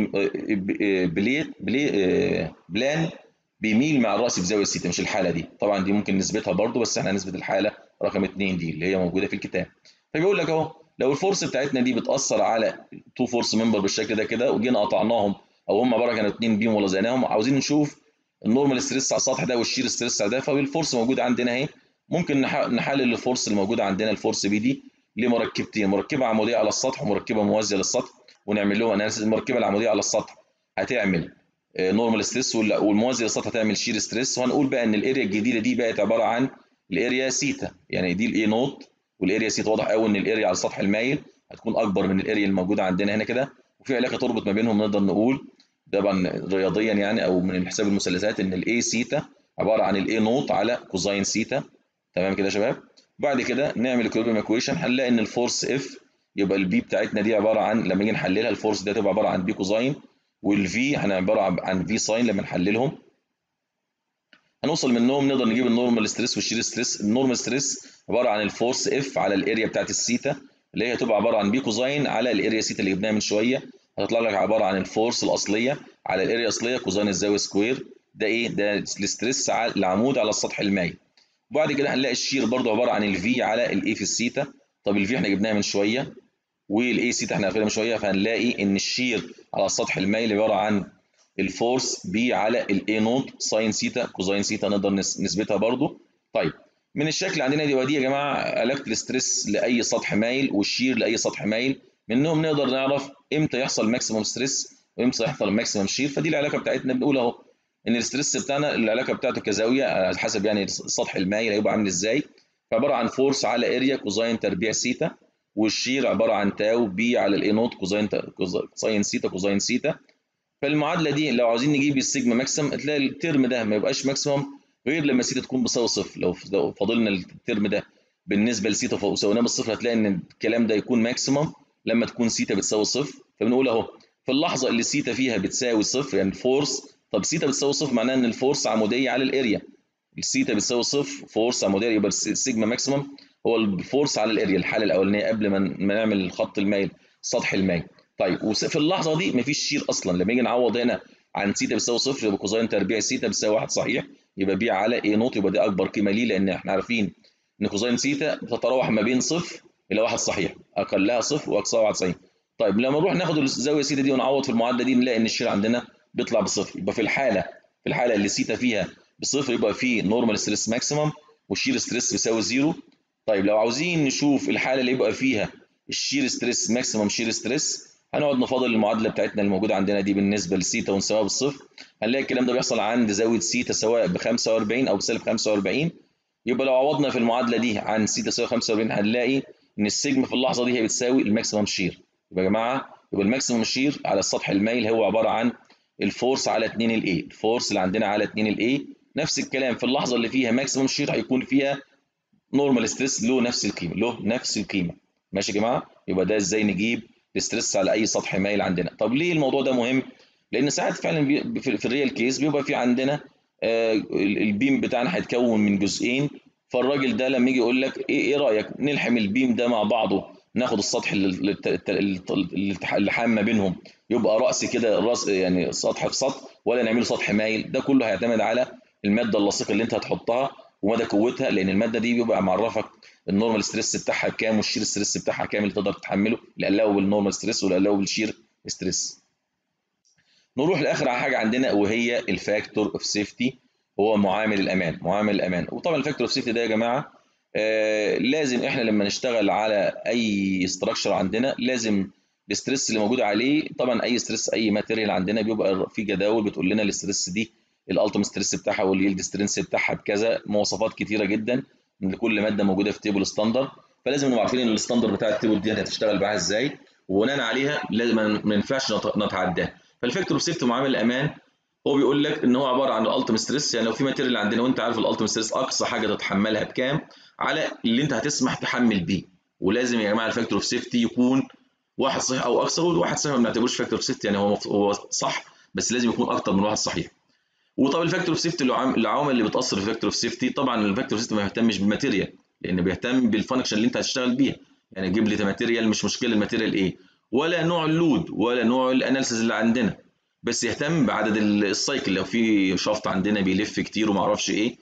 بليت بلي بلان بيميل مع الراس بزاويه سيتا مش الحاله دي طبعا دي ممكن نثبتها برضو بس احنا هنثبت الحاله رقم 2 دي اللي هي موجوده في الكتاب فبيقول لك اهو لو الفورس بتاعتنا دي بتاثر على تو فورس ممبر بالشكل ده كده وجينا قطعناهم او هم عباره كانوا اثنين بيم ولزقناهم عاوزين نشوف النورمال ستريس على السطح ده والشير ستريس على ده فالفورس موجوده عندنا اهي ممكن نحلل الفورس الموجوده عندنا الفورس بي دي لمركبتين مركبه عموديه على السطح ومركبه موازيه للسطح ونعمل لهم اناليسيس المركبه العموديه على السطح هتعمل نورمال ستريس والموازي للسطح هتعمل شير ستريس وهنقول بقى ان الاريا الجديده دي بقت عباره عن الاريا سيتا يعني دي الاي نوت والاريا سيتا واضح قوي ان الاريا على السطح المايل هتكون اكبر من الاريا الموجوده عندنا هنا كده وفي علاقه تربط ما بينهم نقدر نقول طبعا رياضيا يعني او من حساب المثلثات ان الاي سيتا عباره عن الاي نوت على كوزاين سيتا تمام كده يا شباب بعد كده نعمل اكويبريم ايكويشن هنلاقي ان الفورس اف يبقى البي بتاعتنا دي عباره عن لما نيجي نحللها الفورس دي هتبقى عباره عن بي كوزاين والفي احنا عباره عن في ساين لما نحللهم هنوصل منهم نقدر نجيب النورمال ستريس والشير ستريس النورمال ستريس عباره عن الفورس اف على الاريا بتاعت السيتا اللي هي هتبقى عباره عن بي كوزاين على الاريا سيتا اللي جبناها من شويه هتطلع لك عباره عن الفورس الاصليه على الاريا الاصليه كوزاين الزاويه سكوير ده ايه ده الستريس على العمود على السطح المائي وبعد كده هنلاقي الشير برضو عباره عن الفي على الاي في السيتا طب الفي احنا جبناها من شويه والاي سيتا احنا عارفينها من شويه فهنلاقي ان الشير على السطح المائل عباره عن الفورس بي على الاي نوت ساين سيتا كوزاين سيتا نقدر نثبتها برضو طيب من الشكل اللي عندنا دي ودي يا جماعه علاقه الاستريس لاي سطح مايل والشير لاي سطح مايل منهم نقدر نعرف امتى يحصل ماكسيموم ستريس وامتى يحصل ماكسيموم شير فدي العلاقه بتاعتنا بنقول اهو ان الاستريس بتاعنا العلاقه بتاعته كزاويه على حسب يعني السطح المائل هيبقى عامل ازاي فعباره عن فورس على اريا كوزاين تربيع سيتا والشير عباره عن تاو بي على الاي نوت كوزاين ساين سيتا كوزاين سيتا فالمعادله دي لو عاوزين نجيب السيجما ماكسيمم تلاقي الترم ده ما يبقاش ماكسيمم غير لما سيتا تكون بتساوي صفر لو فاضلنا الترم ده بالنسبه لسيتا وسويناه بالصفر هتلاقي ان الكلام ده يكون ماكسيمم لما تكون سيتا بتساوي صفر فبنقول اهو في اللحظه اللي سيتا فيها بتساوي صفر يعني الفورس طب سيتا بتساوي صفر معناها ان الفورس عموديه على الاريا السيتا بتساوي صفر فورس عموديه يبقى السيجما ماكسيمم هو الفورس على الاريا الحاله الاولانيه قبل ما نعمل الخط المايل السطح المايل طيب وفي اللحظه دي مفيش شير اصلا لما نيجي نعوض هنا عن سيتا بتساوي صفر يبقى كوزاين تربيع سيتا بتساوي واحد صحيح يبقى بي على اي نوت يبقى دي اكبر قيمه ليه لان احنا عارفين ان كوزاين سيتا بتتراوح ما بين صفر الى واحد صحيح اقلها صفر واقصاها 91 طيب لما نروح ناخد الزاويه سيتا دي ونعوض في المعادله دي نلاقي ان الشير عندنا بيطلع بصفر يبقى في الحاله في الحاله اللي سيتا فيها بصفر يبقى في نورمال ستريس ماكسيمم والشير ستريس بيساوي زيرو طيب لو عاوزين نشوف الحاله اللي يبقى فيها الشير ستريس ماكسيمم شير ستريس هنقعد نفاضل المعادله بتاعتنا الموجوده عندنا دي بالنسبه لسيتا ونساويها بالصفر هنلاقي الكلام ده بيحصل عند زاويه سيتا سواء ب 45 او بسالب 45 يبقى لو عوضنا في المعادله دي عن سيتا تساوي 45 هنلاقي ان السيجما في اللحظه دي هي بتساوي الماكسيمم شير يبقى يا جماعه يبقى الماكسيمم شير على السطح المايل هو عباره عن الفورس على 2 الاي الفورس اللي عندنا على 2 الاي نفس الكلام في اللحظه اللي فيها ماكسيمم شير هيكون فيها نورمال ستريس له نفس القيمه له نفس القيمه ماشي يا جماعه يبقى ده ازاي نجيب الستريس على اي سطح مايل عندنا طب ليه الموضوع ده مهم لان ساعات فعلا في الريال كيس بيبقى في عندنا آه البيم بتاعنا هيتكون من جزئين فالراجل ده لما يجي يقول لك ايه ايه رايك نلحم البيم ده مع بعضه ناخد السطح اللي حام ما بينهم يبقى راس كده راس يعني سطح في سطح ولا نعمله سطح مايل ده كله هيعتمد على الماده اللصيقه اللي انت هتحطها ومدى قوتها لان الماده دي بيبقى معرفك النورمال ستريس بتاعها بكام والشير ستريس بتاعها كام اللي تقدر تتحمله اللي قلقه بالنورمال ستريس واللي قلقه بالشير ستريس نروح لاخر حاجه عندنا وهي الفاكتور اوف سيفتي هو معامل الامان معامل الامان وطبعا الفاكتور اوف سيفتي ده يا جماعه آه لازم احنا لما نشتغل على اي استراكشر عندنا لازم الاستريس اللي موجود عليه طبعا اي ستريس اي ماتيريال عندنا بيبقى في جداول بتقول لنا الاستريس دي الالتيميت ستريس بتاعها واليلد سترينس بتاعها بكذا مواصفات كتيره جدا لكل ماده موجوده في تيبل ستاندر فلازم نبقى عارفين ان الستاندر بتاع التيبل دي هتشتغل معاها ازاي وبناء عليها لازم ما ينفعش نتعداها فالفاكتور اوف سيفتي معامل الامان هو بيقول لك ان هو عباره عن الالتيميت ستريس يعني لو في ماتيريال عندنا وانت عارف الالتيميت ستريس اقصى حاجه تتحملها بكام على اللي انت هتسمح تحمل بيه ولازم يا جماعه الفاكتور اوف سيفتي يكون واحد صحيح او اكثر واحد صحيح ما بنعتبروش فاكتور اوف سيفتي يعني هو هو صح بس لازم يكون اكتر من واحد صحيح وطبعا الفاكتور اوف سيفتي العوامل اللي بتاثر في الفاكتور اوف سيفتي طبعا الفاكتور اوف سيفتي ما يهتمش بالماتيريال لان بيهتم بالفانكشن اللي انت هتشتغل بيها يعني جيب لي ماتيريال مش مشكله الماتيريال ايه ولا نوع اللود ولا نوع الاناليسيز اللي عندنا بس يهتم بعدد السايكل لو في شافت عندنا بيلف كتير وما اعرفش ايه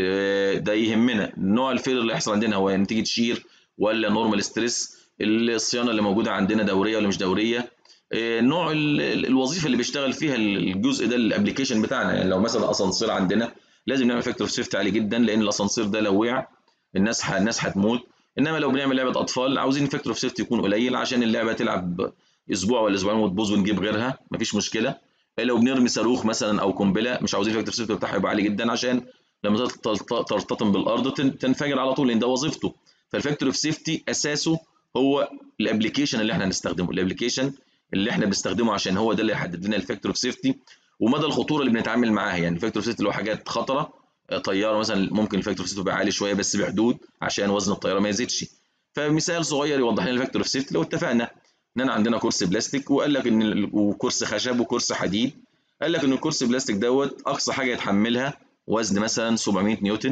ده يهمنا نوع الفيلر اللي هيحصل عندنا هو نتيجه شير ولا نورمال ستريس الصيانه اللي موجوده عندنا دوريه ولا مش دوريه نوع الوظيفه اللي بيشتغل فيها الجزء ده الابلكيشن بتاعنا يعني لو مثلا اسانسير عندنا لازم نعمل فاكتور سيفتي عالي جدا لان الاسانسير ده لو وقع الناس ح... الناس هتموت انما لو بنعمل لعبه اطفال عاوزين فاكتور سيفتي يكون قليل عشان اللعبه تلعب اسبوع ولا اسبوعين وتبوظ ونجيب غيرها مفيش مشكله لو بنرمي صاروخ مثلا او قنبله مش عاوزين فاكتور سيفتي بتاعها يبقى عالي جدا عشان لما ترتطم بالارض تنفجر على طول لان ده وظيفته فالفاكتور اوف سيفتي اساسه هو الابلكيشن اللي احنا هنستخدمه الابلكيشن اللي احنا بنستخدمه عشان هو ده اللي هيحدد لنا الفاكتور اوف سيفتي ومدى الخطوره اللي بنتعامل معاها يعني الفاكتور اوف سيفتي لو حاجات خطره طياره مثلا ممكن الفاكتور اوف سيفتي يبقى عالي شويه بس بحدود عشان وزن الطياره ما يزيدش فمثال صغير يوضح لنا الفاكتور اوف سيفتي لو اتفقنا ان انا عندنا كرسي بلاستيك وقال لك ان وكرسي خشب وكرسي حديد قال لك ان الكرسي بلاستيك دوت اقصى حاجه يتحملها وزن مثلا 700 نيوتن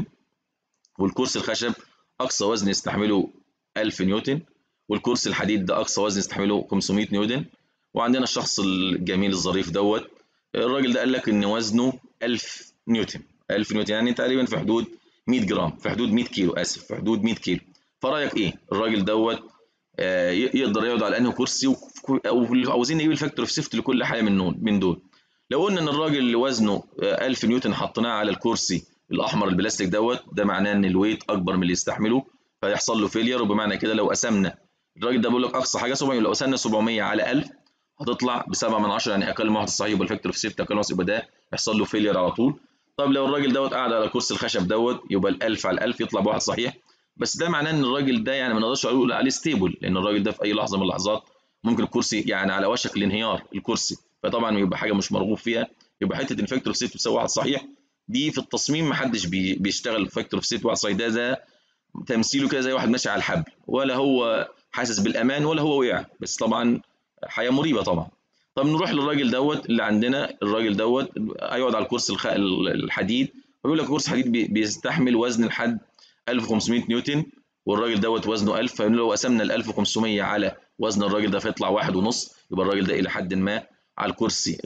والكرسي الخشب اقصى وزن يستحمله 1000 نيوتن والكرسي الحديد ده اقصى وزن يستحمله 500 نيوتن وعندنا الشخص الجميل الظريف دوت الراجل ده قال لك ان وزنه 1000 نيوتن 1000 نيوتن يعني تقريبا في حدود 100 جرام في حدود 100 كيلو اسف في حدود 100 كيلو فرايك ايه الراجل دوت آه يقدر يقعد على انهي كرسي وعاوزين نجيب الفاكتور اوف سيفتي لكل حاجه من من دول لو قلنا ان الراجل اللي وزنه 1000 نيوتن حطيناه على الكرسي الاحمر البلاستيك دوت ده معناه ان الويت اكبر من اللي يستحمله فيحصل له فيلير وبمعنى كده لو قسمنا الراجل ده بيقول لك اقصى حاجه 700 لو قسمنا 700 على 1000 هتطلع ب 7 من 10 يعني اقل من واحد صحيح يبقى الفاكتور اوف سيفتي اقل من يبقى ده يحصل له فيلير على طول طب لو الراجل دوت قاعد على كرسي الخشب دوت يبقى ال 1000 على 1000 يطلع بواحد صحيح بس ده معناه ان الراجل ده يعني ما نقدرش نقول عليه ستيبل لان الراجل ده في اي لحظه من اللحظات ممكن الكرسي يعني على وشك الانهيار الكرسي فطبعا يبقى حاجه مش مرغوب فيها يبقى حته الفاكتور اوف سيفتي بتساوي واحد صحيح دي في التصميم ما حدش بي بيشتغل فاكتور اوف سيفتي واحد صحيح ده ده تمثيله كده زي واحد ماشي على الحبل ولا هو حاسس بالامان ولا هو وقع بس طبعا حياه مريبه طبعا طب نروح للراجل دوت اللي عندنا الراجل دوت هيقعد على الكرسي الخ... الحديد ويقول لك كرسي حديد بي... بيستحمل وزن لحد 1500 نيوتن والراجل دوت وزنه 1000 فلو قسمنا ال 1500 على وزن الراجل ده فيطلع واحد ونص يبقى الراجل ده الى حد ما على الكرسي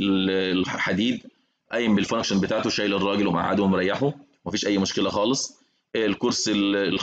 الحديد قايم بالفانكشن بتاعته شايل الراجل ومقعده ومريحه مفيش اي مشكله خالص الكرسي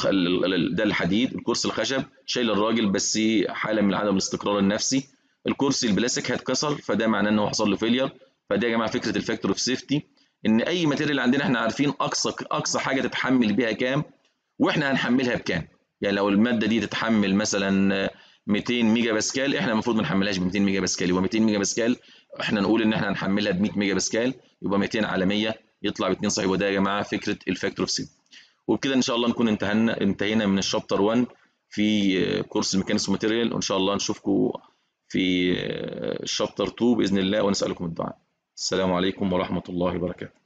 ده الحديد الكرسي الخشب شايل الراجل بس حاله من عدم الاستقرار النفسي الكرسي البلاستيك هيتكسر فده معناه انه حصل له فيلير فدي يا جماعه فكره الفاكتور اوف سيفتي ان اي ماتيريال عندنا احنا عارفين اقصى اقصى حاجه تتحمل بيها كام واحنا هنحملها بكام يعني لو الماده دي تتحمل مثلا 200 ميجا باسكال احنا المفروض ما نحملهاش ب 200 ميجا باسكال يبقى 200 ميجا باسكال احنا نقول ان احنا هنحملها ب 100 ميجا باسكال يبقى 200 على 100 يطلع ب 2 صحيح وده يا جماعه فكره الفاكتور اوف سيفتي وبكده ان شاء الله نكون انتهينا انتهينا من الشابتر 1 في كورس الميكانيكس ماتيريال وان شاء الله نشوفكم في الشابتر 2 باذن الله ونسالكم الدعاء السلام عليكم ورحمه الله وبركاته